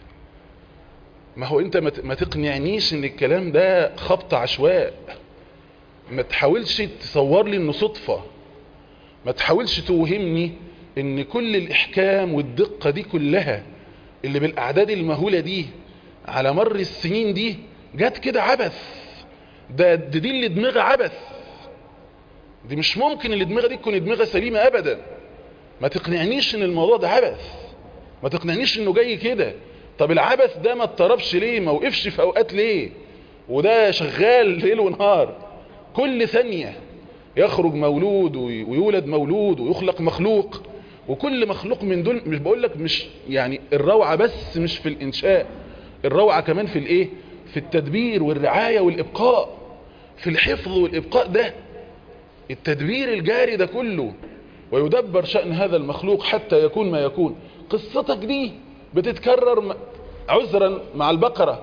Speaker 2: ما هو انت ما تقنعنيش ان الكلام ده خبط عشواء ما تحاولش تصور لي انه صدفه ما تحاولش توهمني ان كل الاحكام والدقة دي كلها اللي بالاعداد المهولة دي على مر السنين دي جت كده عبث ده ده دي اللي دماغها عبث دي مش ممكن اللي دماغها دي تكون دماغها سليمة ابدا ما تقنعنيش ان الموضوع ده عبث ما تقنعنيش انه جاي كده طب العبث ده ما اتطربش ليه ما وقفش في اوقات ليه وده شغال ليل ونهار كل ثانية يخرج مولود ويولد مولود ويخلق مخلوق وكل مخلوق من دول مش بقول لك مش يعني الروعة بس مش في الانشاء الروعة كمان في الايه في التدبير والرعاية والابقاء في الحفظ والابقاء ده التدبير الجاري ده كله ويدبر شأن هذا المخلوق حتى يكون ما يكون قصتك دي بتتكرر عذرا مع البقرة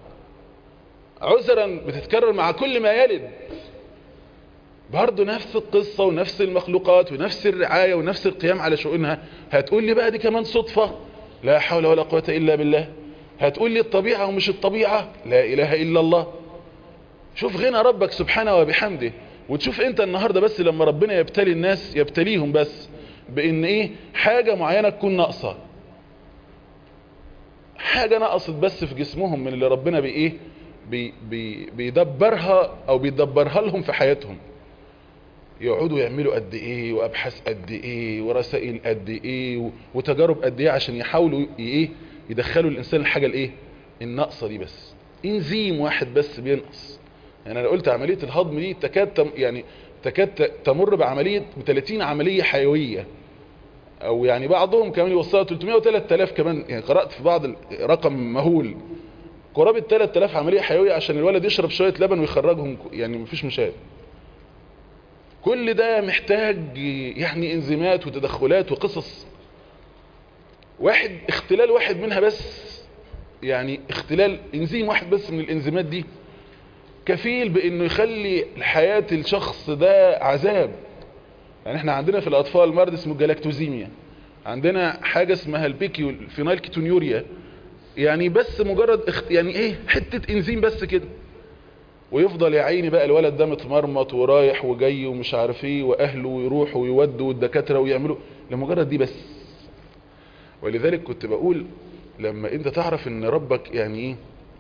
Speaker 2: عذرا بتتكرر مع كل ما يلد برضه نفس القصة ونفس المخلوقات ونفس الرعاية ونفس القيام على شؤونها هتقول لي بقى دي كمان صدفة لا حول ولا قوة إلا بالله هتقول لي الطبيعة ومش الطبيعة لا إله إلا الله شوف غنى ربك سبحانه وبحمده وتشوف انت النهاردة بس لما ربنا يبتلي الناس يبتليهم بس بان ايه حاجة معينة تكون ناقصة حاجة نقصت بس في جسمهم من اللي ربنا بايه بي بي بيدبرها او بيدبرها لهم في حياتهم يقعدوا يعملوا قد ايه وابحاث قد ايه ورسائل قد ايه وتجارب قد ايه عشان يحاولوا ايه يدخلوا الانسان الحاجة الايه الناقصة دي بس انزيم واحد بس بينقص يعني انا قلت عملية الهضم دي تكاد تم يعني تكاد تمر بعملية ب 30 عملية حيوية او يعني بعضهم كمان يوصلها 300 و 3000 كمان يعني قرأت في بعض رقم مهول قرابة 3000 عملية حيوية عشان الولد يشرب شوية لبن ويخرجهم يعني مفيش مشاهد كل ده محتاج يعني انزيمات وتدخلات وقصص واحد اختلال واحد منها بس يعني اختلال انزيم واحد بس من الانزيمات دي كفيل بانه يخلي حياة الشخص ده عذاب يعني احنا عندنا في الاطفال مرض اسمه جلاكتوزيميا عندنا حاجة اسمها البيكيو الفينايل كيتونيوريا يعني بس مجرد اخت... يعني ايه حتة انزيم بس كده ويفضل يا عيني بقى الولد ده متمرمط ورايح وجاي ومش عارف ايه واهله يروحوا ويودوا الدكاترة ويعملوا لمجرد دي بس ولذلك كنت بقول لما انت تعرف ان ربك يعني ايه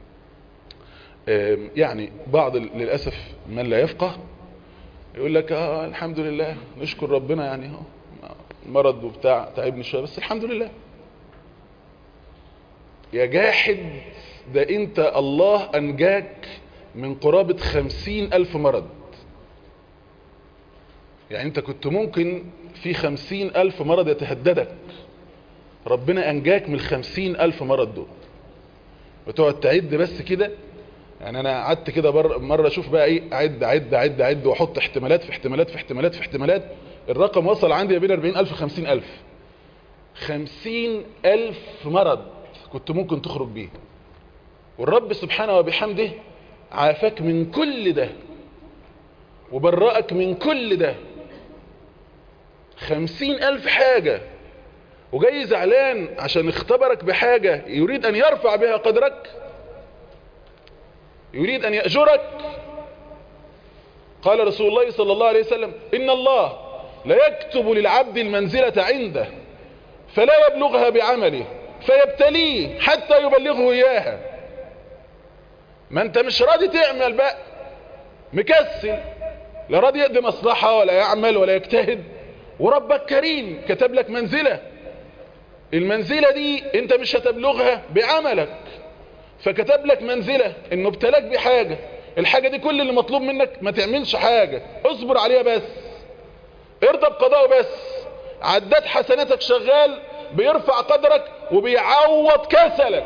Speaker 2: يعني بعض للأسف من لا يفقه يقول لك آه الحمد لله نشكر ربنا يعني اهو المرض وبتاع تعبني شوية بس الحمد لله يا جاحد ده انت الله انجاك من قرابة خمسين الف مرض يعني انت كنت ممكن في خمسين الف مرض يتهددك ربنا انجاك من الخمسين الف مرض دول وتقعد تعد بس كده يعني انا قعدت كده مرة اشوف بقى ايه اعد اعد اعد اعد واحط احتمالات في احتمالات في احتمالات في احتمالات الرقم وصل عندي بين 40000 و 50000 50000 مرض كنت ممكن تخرج بيه والرب سبحانه وبحمده عافاك من كل ده وبرأك من كل ده خمسين ألف حاجة وجاي زعلان عشان اختبرك بحاجة يريد أن يرفع بها قدرك يريد أن يأجرك قال رسول الله صلى الله عليه وسلم إن الله لا يكتب للعبد المنزلة عنده فلا يبلغها بعمله فيبتليه حتى يبلغه إياها ما انت مش راضي تعمل بقى مكسل لا راضي يقضي مصلحة ولا يعمل ولا يجتهد وربك كريم كتب لك منزلة المنزلة دي انت مش هتبلغها بعملك فكتب لك منزلة انه ابتلاك بحاجة الحاجة دي كل اللي مطلوب منك ما تعملش حاجة اصبر عليها بس ارضى بقضاء بس عداد حسناتك شغال بيرفع قدرك وبيعوض كسلك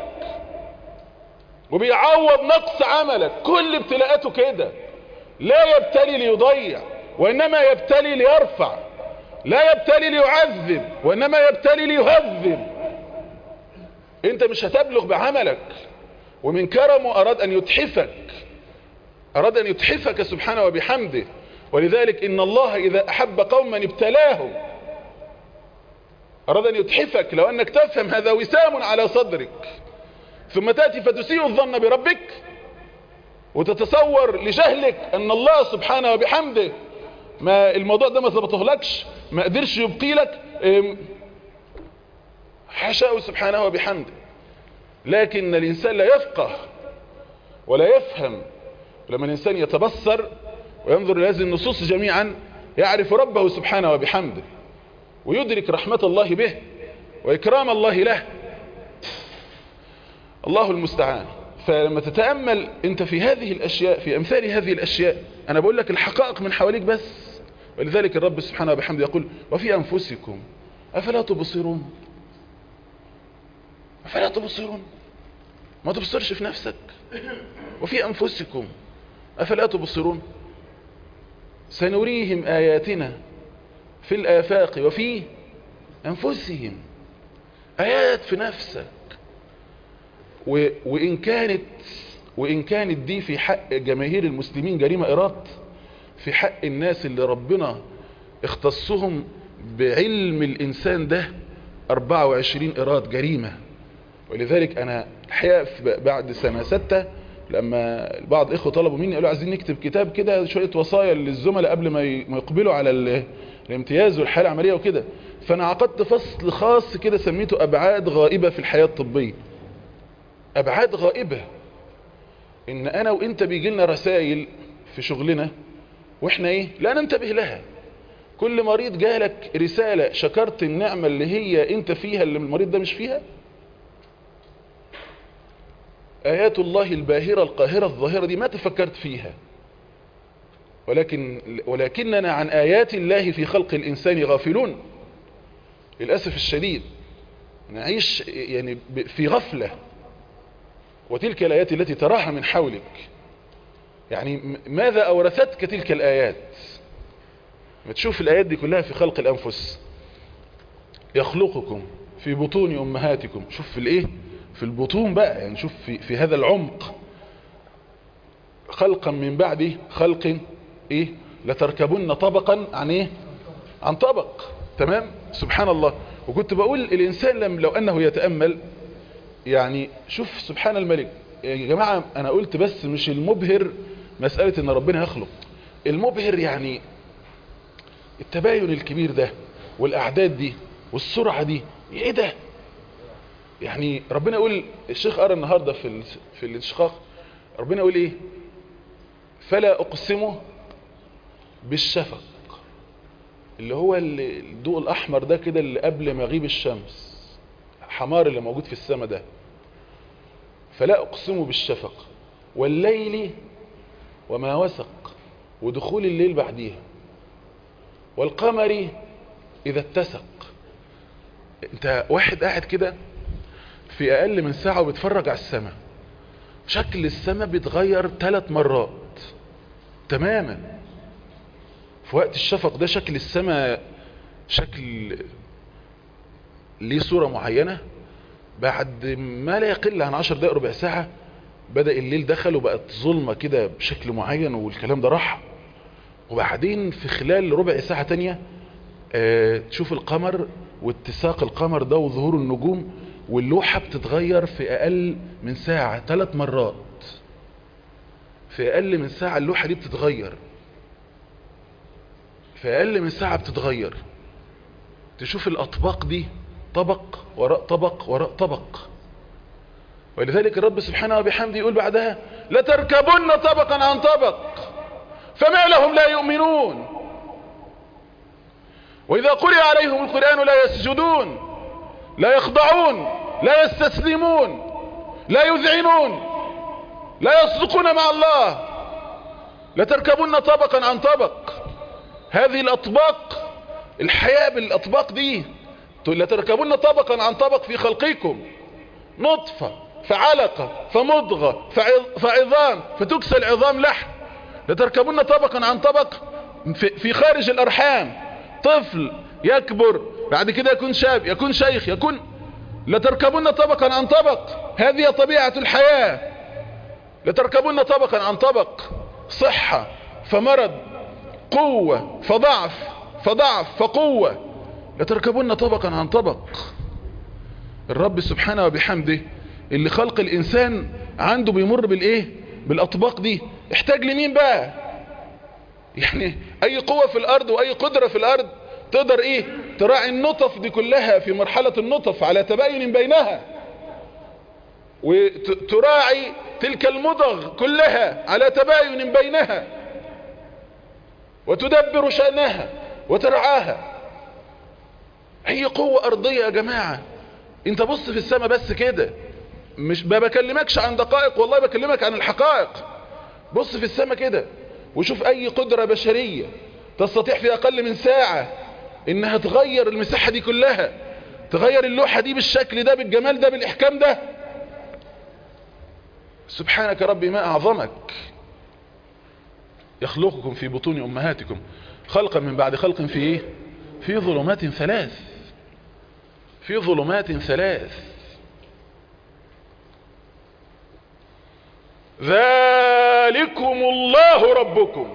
Speaker 2: وبيعوض نقص عملك كل ابتلاءاته كده لا يبتلي ليضيع وانما يبتلي ليرفع لا يبتلي ليعذب وانما يبتلي ليهذب انت مش هتبلغ بعملك ومن كرمه اراد ان يتحفك اراد ان يتحفك سبحانه وبحمده ولذلك ان الله اذا احب قوما ابتلاهم اراد ان يتحفك لو انك تفهم هذا وسام على صدرك ثم تأتي فتسيء الظن بربك وتتصور لجهلك ان الله سبحانه وبحمده ما الموضوع ده ما ظبطهولكش ما قدرش يبقي لك ام، حاشاه سبحانه وبحمده لكن الانسان لا يفقه ولا يفهم لما الانسان يتبصر وينظر الى هذه النصوص جميعا يعرف ربه سبحانه وبحمده ويدرك رحمة الله به وإكرام الله له الله المستعان فلما تتأمل انت في هذه الأشياء في أمثال هذه الأشياء أنا بقول لك الحقائق من حواليك بس ولذلك الرب سبحانه وبحمده يقول وفي أنفسكم أفلا تبصرون أفلا تبصرون ما تبصرش في نفسك وفي أنفسكم أفلا تبصرون سنريهم آياتنا في الآفاق وفي أنفسهم آيات في نفسك و... وإن كانت وإن كانت دي في حق جماهير المسلمين جريمة إيراد في حق الناس اللي ربنا اختصهم بعلم الإنسان ده 24 إيراد جريمة ولذلك أنا الحقيقة في- بعد سنة ستة لما بعض إخوة طلبوا مني قالوا عايزين نكتب كتاب كده شوية وصايا للزملاء قبل ما ي- ما يقبلوا على ال- الامتياز والحالة العملية وكده فأنا عقدت فصل خاص كده سميته أبعاد غائبة في الحياة الطبية أبعاد غائبة إن أنا وإنت بيجي لنا رسائل في شغلنا وإحنا إيه لا ننتبه لها كل مريض جالك رسالة شكرت النعمة اللي هي انت فيها اللي المريض ده مش فيها آيات الله الباهرة القاهرة الظاهرة دي ما تفكرت فيها ولكن ولكننا عن آيات الله في خلق الإنسان غافلون للأسف الشديد نعيش يعني ب- في غفلة وتلك الآيات التي تراها من حولك يعني م- ماذا أورثتك تلك الآيات ما تشوف الآيات دي كلها في خلق الأنفس يخلقكم في بطون أمهاتكم شوف في الإيه في البطون بقى يعني شوف في, في هذا العمق خلقا من بعد خلق إيه لتركبن طبقا عن إيه عن طبق تمام سبحان الله وكنت بقول الإنسان لم لو أنه يتأمل يعني شوف سبحان الملك يا جماعة أنا قلت بس مش المبهر مسألة أن ربنا يخلق المبهر يعني التباين الكبير ده والأعداد دي والسرعة دي ايه ده يعني ربنا يقول الشيخ قرأ النهاردة في ال- في الانشقاق ربنا يقول ايه فلا اقسم بالشفق اللي هو ال- الضوء الاحمر ده كده اللي قبل مغيب الشمس حمار اللي موجود في السماء ده فلا اقسم بالشفق والليل وما وسق ودخول الليل بعديها والقمر اذا اتسق انت واحد قاعد كده في اقل من ساعة وبيتفرج على السماء شكل السماء بيتغير ثلاث مرات تماما في وقت الشفق ده شكل السماء شكل ليه صورة معينة بعد ما لا يقل عن عشر دقائق ربع ساعة بدأ الليل دخل وبقت ظلمة كده بشكل معين والكلام ده راح وبعدين في خلال ربع ساعة تانية آه، تشوف القمر واتساق القمر ده وظهور النجوم واللوحة بتتغير في أقل من ساعة ثلاث مرات في أقل من ساعة اللوحة دي بتتغير في أقل من ساعة بتتغير تشوف الأطباق دي طبق وراء طبق وراء طبق ولذلك الرب سبحانه وبحمده يقول بعدها لتركبن طبقا عن طبق فما لهم لا يؤمنون وإذا قرئ عليهم القرآن لا يسجدون لا يخضعون لا يستسلمون لا يذعنون لا يصدقون مع الله لتركبن طبقا عن طبق هذه الأطباق الحياة بالأطباق دي لتركبن طبقا عن طبق في خلقكم نطفة فعلقة فمضغة فعظ- فعظام فتكسى العظام لحم لتركبن طبقا عن طبق في في خارج الأرحام طفل يكبر بعد كده يكون شاب يكون شيخ يكون لتركبن طبقا عن طبق هذه طبيعة الحياة لتركبن طبقا عن طبق صحة فمرض قوة فضعف فضعف فقوة لتركبن طبقا عن طبق الرب سبحانه وبحمده اللي خلق الإنسان عنده بيمر بالإيه بالأطباق دي احتاج لمين بقى يعني اي قوة في الارض واي قدرة في الارض تقدر ايه تراعي النطف دي كلها في مرحلة النطف على تباين بينها وتراعي تلك المضغ كلها على تباين بينها وتدبر شأنها وترعاها هي قوة أرضية يا جماعة انت بص في السماء بس كده مش ما بكلمكش عن دقائق والله بكلمك عن الحقائق بص في السماء كده وشوف اي قدرة بشرية تستطيع في اقل من ساعة انها تغير المساحة دي كلها تغير اللوحة دي بالشكل ده بالجمال ده بالاحكام ده سبحانك ربي ما اعظمك يخلقكم في بطون امهاتكم خلقا من بعد خلق في ايه في ظلمات ثلاث في ظلمات ثلاث ذلكم الله ربكم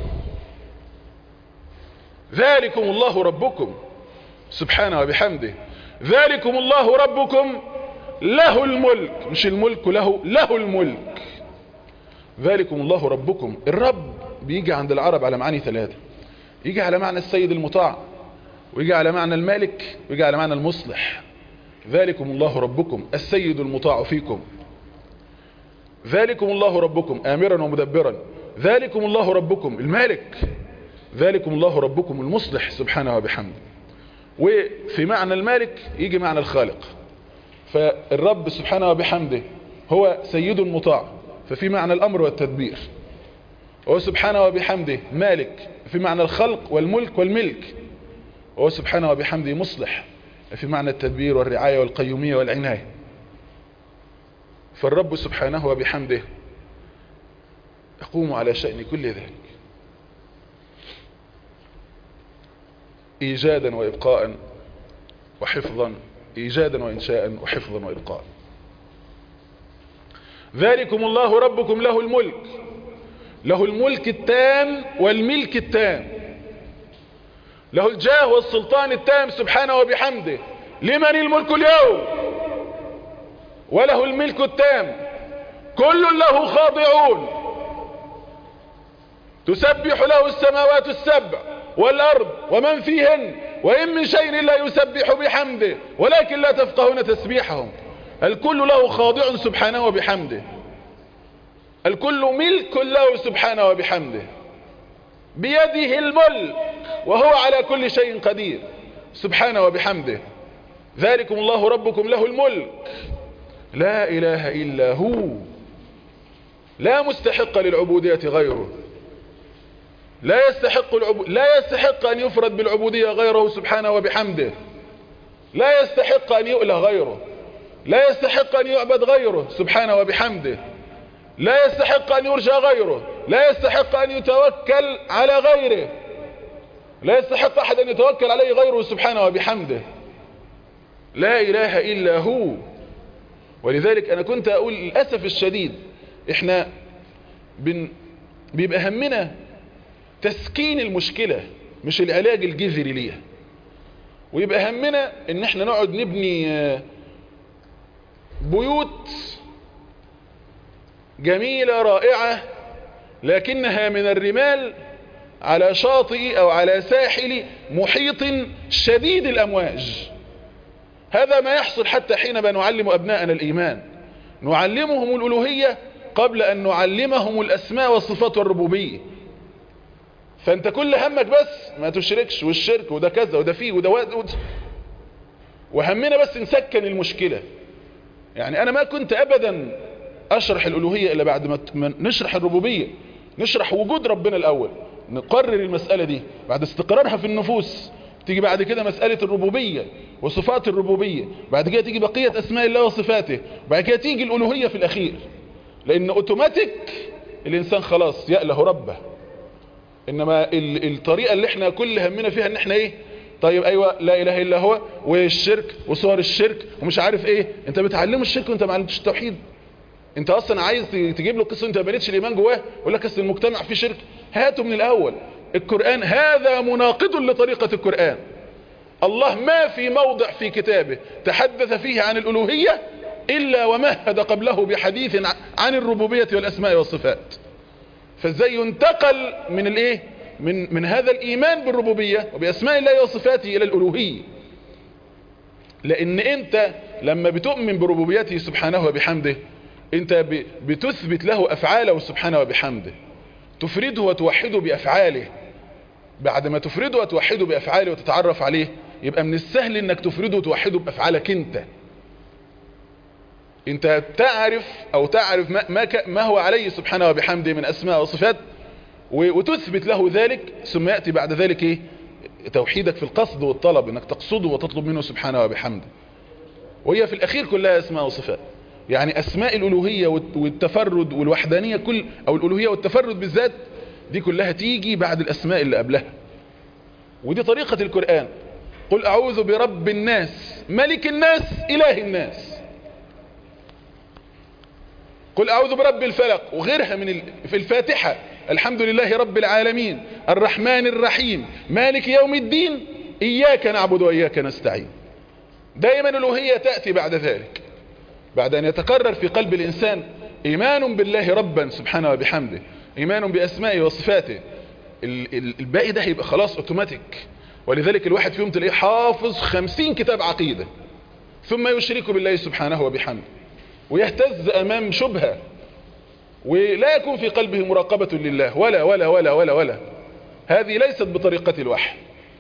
Speaker 2: ذلكم الله ربكم سبحانه وبحمده ذلكم الله ربكم له الملك مش الملك له له الملك ذلكم الله ربكم الرب بيجي عند العرب على معاني ثلاثة يجي على معنى السيد المطاع ويجي على معنى المالك ويجي على معنى المصلح ذلكم الله ربكم السيد المطاع فيكم ذلكم الله ربكم آمرا ومدبرا ذلكم الله ربكم المالك ذلكم الله ربكم المصلح سبحانه وبحمده وفي معنى المالك يجي معنى الخالق فالرب سبحانه وبحمده هو سيد مطاع ففي معنى الأمر والتدبير وهو سبحانه وبحمده مالك في معنى الخلق والملك والملك وهو سبحانه وبحمده مصلح في معنى التدبير والرعاية والقيومية والعناية فالرب سبحانه وبحمده يقوم على شأن كل ذلك إيجادا وإبقاء وحفظا إيجادا وإنشاء وحفظا وإبقاء ذلكم الله ربكم له الملك له الملك التام والملك التام له الجاه والسلطان التام سبحانه وبحمده لمن الملك اليوم وله الملك التام كل له خاضعون تسبح له السماوات السبع والأرض ومن فيهن وإن من شيء لا يسبح بحمده ولكن لا تفقهون تسبيحهم الكل له خاضع سبحانه وبحمده الكل ملك له سبحانه وبحمده بيده الملك وهو على كل شيء قدير سبحانه وبحمده ذلكم الله ربكم له الملك لا إله إلا هو لا مستحق للعبودية غيره لا يستحق العبو... لا يستحق أن يفرد بالعبودية غيره سبحانه وبحمده لا يستحق أن يؤله غيره لا يستحق أن يعبد غيره سبحانه وبحمده لا يستحق أن يرجى غيره لا يستحق أن يتوكل على غيره لا يستحق أحد أن يتوكل عليه غيره سبحانه وبحمده لا إله إلا هو ولذلك أنا كنت أقول للأسف الشديد إحنا بن بيبقى همنا تسكين المشكلة مش العلاج الجذري ليها ويبقى همنا ان احنا نقعد نبني بيوت جميلة رائعة لكنها من الرمال على شاطئ او على ساحل محيط شديد الامواج هذا ما يحصل حتى حينما نعلم ابناءنا الايمان نعلمهم الالوهية قبل ان نعلمهم الاسماء والصفات والربوبية فانت كل همك بس ما تشركش والشرك وده كذا وده فيه وده وده وهمنا بس نسكن المشكلة يعني انا ما كنت ابدا اشرح الالوهية الا بعد ما نشرح الربوبية نشرح وجود ربنا الاول نقرر المسألة دي بعد استقرارها في النفوس تيجي بعد كده مسألة الربوبية وصفات الربوبية بعد كده تيجي بقية اسماء الله وصفاته بعد كده تيجي الالوهية في الاخير لان اوتوماتيك الانسان خلاص يأله ربه انما الطريقة اللي احنا كل همنا فيها ان احنا ايه طيب ايوه لا اله الا هو والشرك وصور الشرك ومش عارف ايه انت بتعلمه الشرك وانت ما علمتش التوحيد انت اصلا عايز تجيب له قصه انت ما بنيتش الايمان جواه يقول لك اصل المجتمع فيه شرك هاته من الاول القران هذا مناقض لطريقه القران الله ما في موضع في كتابه تحدث فيه عن الالوهيه الا ومهد قبله بحديث عن الربوبيه والاسماء والصفات فازاي ينتقل من الايه من من هذا الإيمان بالربوبية وبأسماء الله وصفاته إلى الألوهية لأن أنت لما بتؤمن بربوبيته سبحانه وبحمده أنت بتثبت له أفعاله سبحانه وبحمده تفرده وتوحده بأفعاله بعد ما تفرده وتوحده بأفعاله وتتعرف عليه يبقى من السهل انك تفرده وتوحده بأفعالك انت انت تعرف او تعرف ما, ما, ما هو عليه سبحانه وبحمده من اسماء وصفات وتثبت له ذلك ثم يأتي بعد ذلك ايه توحيدك في القصد والطلب انك تقصده وتطلب منه سبحانه وبحمده وهي في الاخير كلها اسماء وصفات يعني اسماء الالوهية والتفرد والوحدانية كل او الالوهية والتفرد بالذات دي كلها تيجي بعد الاسماء اللي قبلها ودي طريقة القرآن قل اعوذ برب الناس ملك الناس اله الناس قل اعوذ برب الفلق وغيرها من في الفاتحة الحمد لله رب العالمين الرحمن الرحيم مالك يوم الدين اياك نعبد واياك نستعين دائما الالوهية تأتي بعد ذلك بعد ان يتكرر في قلب الانسان ايمان بالله ربا سبحانه وبحمده ايمان باسمائه وصفاته الباقي ده هيبقى خلاص اوتوماتيك ولذلك الواحد فيهم تلاقيه حافظ خمسين كتاب عقيدة ثم يشرك بالله سبحانه وبحمده ويهتز امام شبهة ولا يكون في قلبه مراقبة لله ولا ولا ولا ولا ولا هذه ليست بطريقة الوحي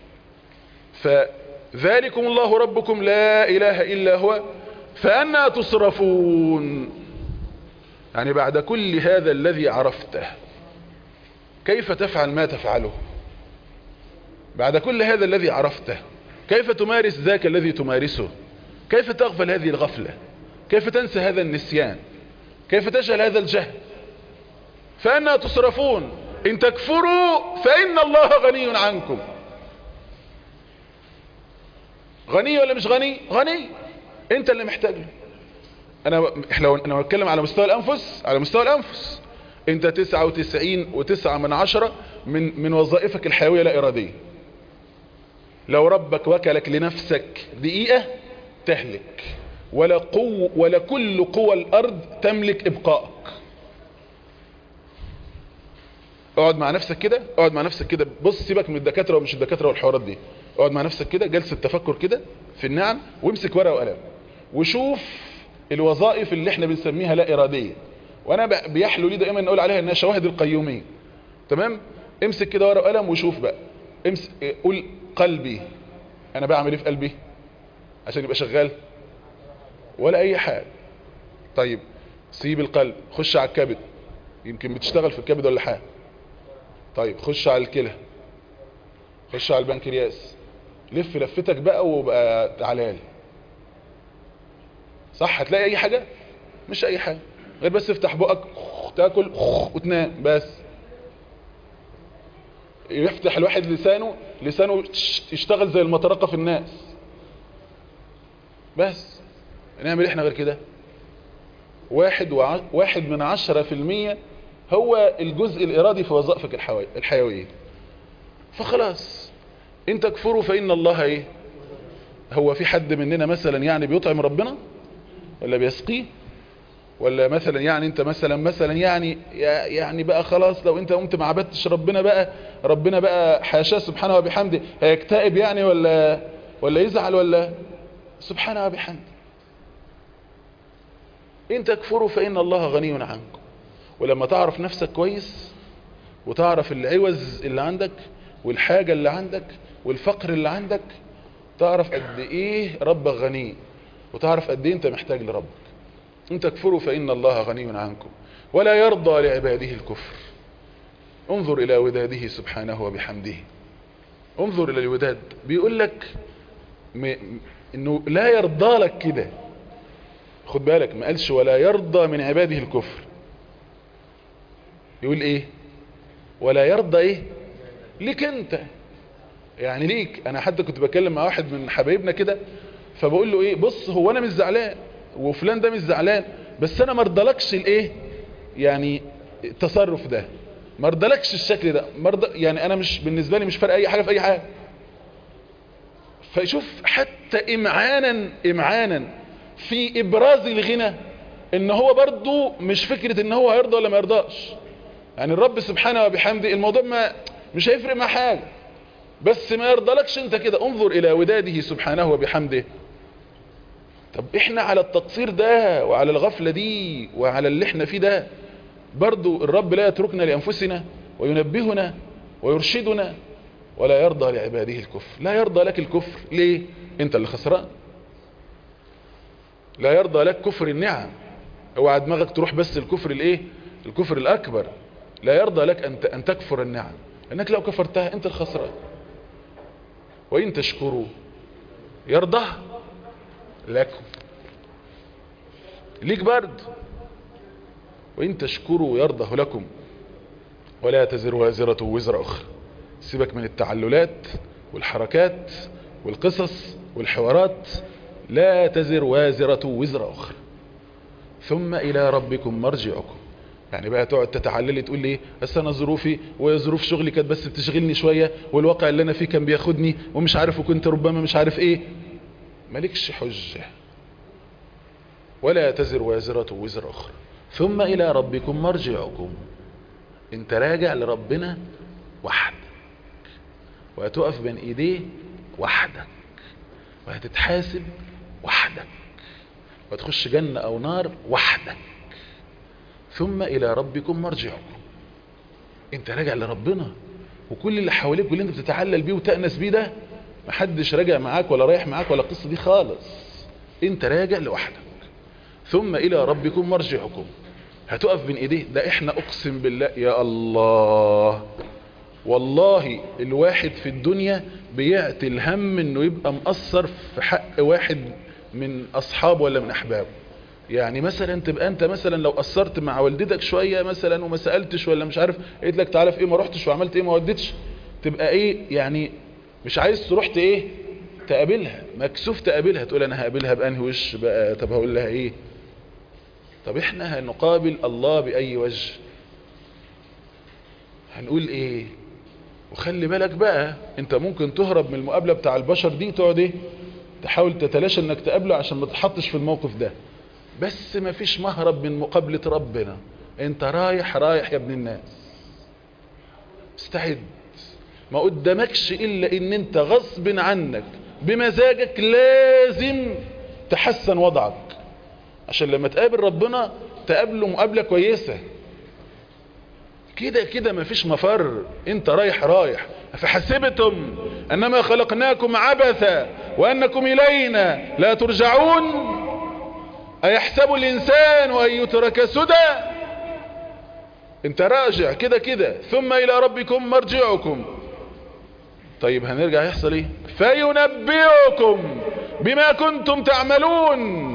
Speaker 2: فذلكم الله ربكم لا اله الا هو فأنا تصرفون يعني بعد كل هذا الذي عرفته كيف تفعل ما تفعله بعد كل هذا الذي عرفته كيف تمارس ذاك الذي تمارسه كيف تغفل هذه الغفلة كيف تنسى هذا النسيان كيف تجهل هذا الجهل فأنا تصرفون إن تكفروا فإن الله غني عنكم غني ولا مش غني غني انت اللي محتاج له انا احنا انا بتكلم على مستوى الانفس على مستوى الانفس انت 99 وتسعة من عشرة من من وظائفك الحيوية لا ارادية لو ربك وكلك لنفسك دقيقة تهلك ولا قو ولا كل قوى الارض تملك ابقائك اقعد مع نفسك كده اقعد مع نفسك كده بص سيبك من الدكاتره ومش الدكاتره والحوارات دي اقعد مع نفسك كده جلسه تفكر كده في النعم وامسك ورقه وقلم وشوف الوظائف اللي احنا بنسميها لا اراديه وانا بيحلو لي دائما نقول عليها انها شواهد القيوميه تمام امسك كده ورقه وقلم وشوف بقى امسك قول قلبي انا بعمل ايه في قلبي عشان يبقى شغال ولا اي حاجه طيب سيب القلب خش على الكبد يمكن بتشتغل في الكبد ولا حاجه طيب خش على الكلى خش على البنكرياس لف لفتك بقى وبقى تعالى لي صح هتلاقي اي حاجة مش اي حاجة غير بس افتح بقك تاكل وتنام بس يفتح الواحد لسانه لسانه يشتغل زي المطرقة في الناس بس نعمل احنا غير كده واحد, وع... واحد من عشرة في المية هو الجزء الارادي في وظائفك الحيوية, الحيوية. فخلاص ان تكفروا فان الله ايه هو في حد مننا مثلا يعني بيطعم ربنا ولا بيسقيه ولا مثلا يعني انت مثلا مثلا يعني يعني بقى خلاص لو انت قمت ما عبدتش ربنا بقى ربنا بقى حاشاه سبحانه وبحمده هيكتئب يعني ولا ولا يزعل ولا سبحانه وبحمده ان تكفروا فان الله غني عنكم ولما تعرف نفسك كويس وتعرف العوز اللي عندك والحاجة اللي عندك والفقر اللي عندك تعرف قد ايه ربك غني وتعرف قد ايه انت محتاج لربك ان تكفروا فإن الله غني عنكم ولا يرضى لعباده الكفر انظر إلى وداده سبحانه وبحمده انظر إلى الوداد بيقول لك م... انه لا يرضى لك كده خد بالك ما قالش ولا يرضى من عباده الكفر يقول ايه ولا يرضى ايه ليك انت يعني ليك انا حتى كنت بكلم مع واحد من حبايبنا كده فبقول له ايه بص هو انا مش زعلان وفلان ده مش زعلان بس انا ما ارضلكش الايه يعني التصرف ده ما ارضلكش الشكل ده مرضى يعني انا مش بالنسبه لي مش فارق اي حاجه في اي حاجه فشوف حتى امعانا امعانا في ابراز الغنى ان هو برضو مش فكره ان هو هيرضى ولا ما يرضاش يعني الرب سبحانه وبحمده الموضوع ما مش هيفرق مع حاجة بس ما يرضلكش انت كده انظر الى وداده سبحانه وبحمده طب احنا على التقصير ده وعلى الغفلة دي وعلى اللي احنا فيه ده برضو الرب لا يتركنا لأنفسنا وينبهنا ويرشدنا ولا يرضى لعباده الكفر لا يرضى لك الكفر ليه انت اللي خسران لا يرضى لك كفر النعم اوعى دماغك تروح بس الكفر الايه الكفر الاكبر لا يرضى لك ان ان تكفر النعم انك لو كفرتها انت الخسران وان تشكروا يرضى لكم ليك برد وان تشكروا يرضه لكم ولا تزر وازرة وزر اخرى سيبك من التعللات والحركات والقصص والحوارات لا تزر وازرة وزر اخرى ثم الى ربكم مرجعكم يعني بقى تقعد تتعللي تقول لي بس انا ظروفي وظروف شغلي كانت بس بتشغلني شوية والواقع اللي انا فيه كان بياخدني ومش عارف وكنت ربما مش عارف ايه مالكش حجة ولا تزر وازرة وزر اخرى ثم الى ربكم مرجعكم انت راجع لربنا وحدك وهتقف بين ايديه وحدك وهتتحاسب وحدك وتخش جنة او نار وحدك ثم الى ربكم مرجعكم انت راجع لربنا وكل اللي حواليك واللي انت بتتعلل بيه وتأنس بيه ده محدش راجع معاك ولا رايح معاك ولا القصة دي خالص انت راجع لوحدك ثم الى ربكم مرجعكم هتقف بين ايديه ده احنا اقسم بالله يا الله والله الواحد في الدنيا بيعتي الهم انه يبقى مقصر في حق واحد من اصحابه ولا من احبابه يعني مثلا تبقى انت مثلا لو قصرت مع والدتك شوية مثلا وما سألتش ولا مش عارف قلت لك تعالى في ايه ما رحتش وعملت ايه ما وديتش تبقى ايه يعني مش عايز تروح ايه تقابلها مكسوف تقابلها تقول انا هقابلها بانهي وش بقى طب هقول لها ايه طب احنا هنقابل الله باي وجه هنقول ايه وخلي بالك بقى انت ممكن تهرب من المقابلة بتاع البشر دي تقعد ايه تحاول تتلاشى انك تقابله عشان ما تحطش في الموقف ده بس ما فيش مهرب من مقابلة ربنا انت رايح رايح يا ابن الناس استعد ما قدامكش الا ان انت غصب عنك بمزاجك لازم تحسن وضعك عشان لما تقابل ربنا تقابله مقابلة كويسة كده كده مفيش مفر انت رايح رايح فحسبتم انما خلقناكم عبثا وانكم الينا لا ترجعون ايحسب الانسان ان يترك سدى انت راجع كده كده ثم الى ربكم مرجعكم طيب هنرجع يحصل ايه فينبئكم بما كنتم تعملون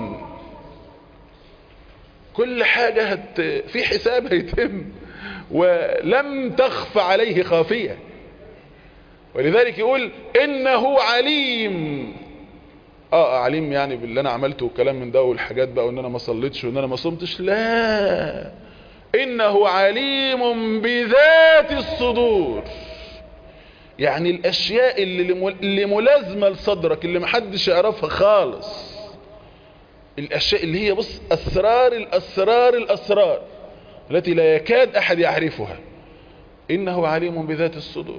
Speaker 2: كل حاجة هت في حساب هيتم ولم تخف عليه خافية ولذلك يقول انه عليم اه عليم يعني باللي انا عملته والكلام من ده والحاجات بقى وان انا ما صليتش وان انا ما صمتش لا انه عليم بذات الصدور يعني الاشياء اللي, اللي ملازمة لصدرك اللي محدش يعرفها خالص الاشياء اللي هي بص اسرار الاسرار الاسرار التي لا يكاد احد يعرفها انه عليم بذات الصدور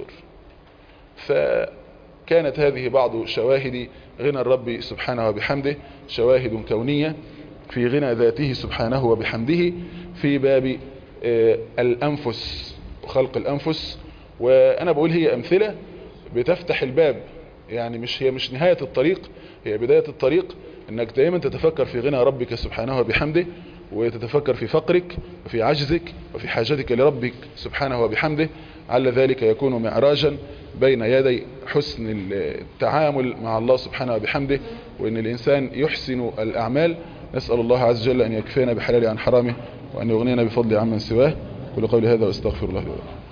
Speaker 2: فكانت هذه بعض شواهد غنى الرب سبحانه وبحمده شواهد كونية في غنى ذاته سبحانه وبحمده في باب الانفس وخلق الانفس وانا بقول هي امثلة بتفتح الباب يعني مش هي مش نهاية الطريق هي بداية الطريق انك دائما تتفكر في غنى ربك سبحانه وبحمده وتتفكر في فقرك وفي عجزك وفي حاجتك لربك سبحانه وبحمده على ذلك يكون معراجا بين يدي حسن التعامل مع الله سبحانه وبحمده وان الانسان يحسن الاعمال نسأل الله عز وجل ان يكفينا بحلاله عن حرامه وان يغنينا بفضله عمن سواه كل قولي هذا واستغفر الله لي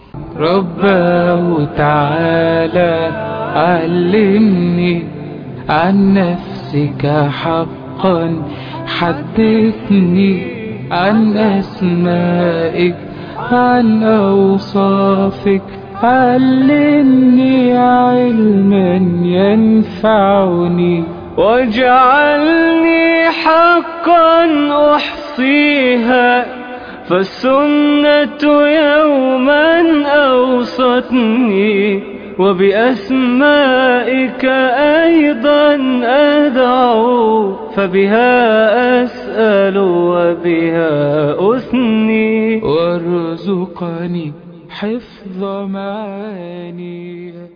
Speaker 1: رباه تعالى علمني عن نفسك حقا حدثني عن أسمائك عن أوصافك علمني علما ينفعني واجعلني حقا أحصيها فالسنة يوما أوصتني وبأسمائك أيضا أدعو فبها أسأل وبها أثني وارزقني حفظ معاني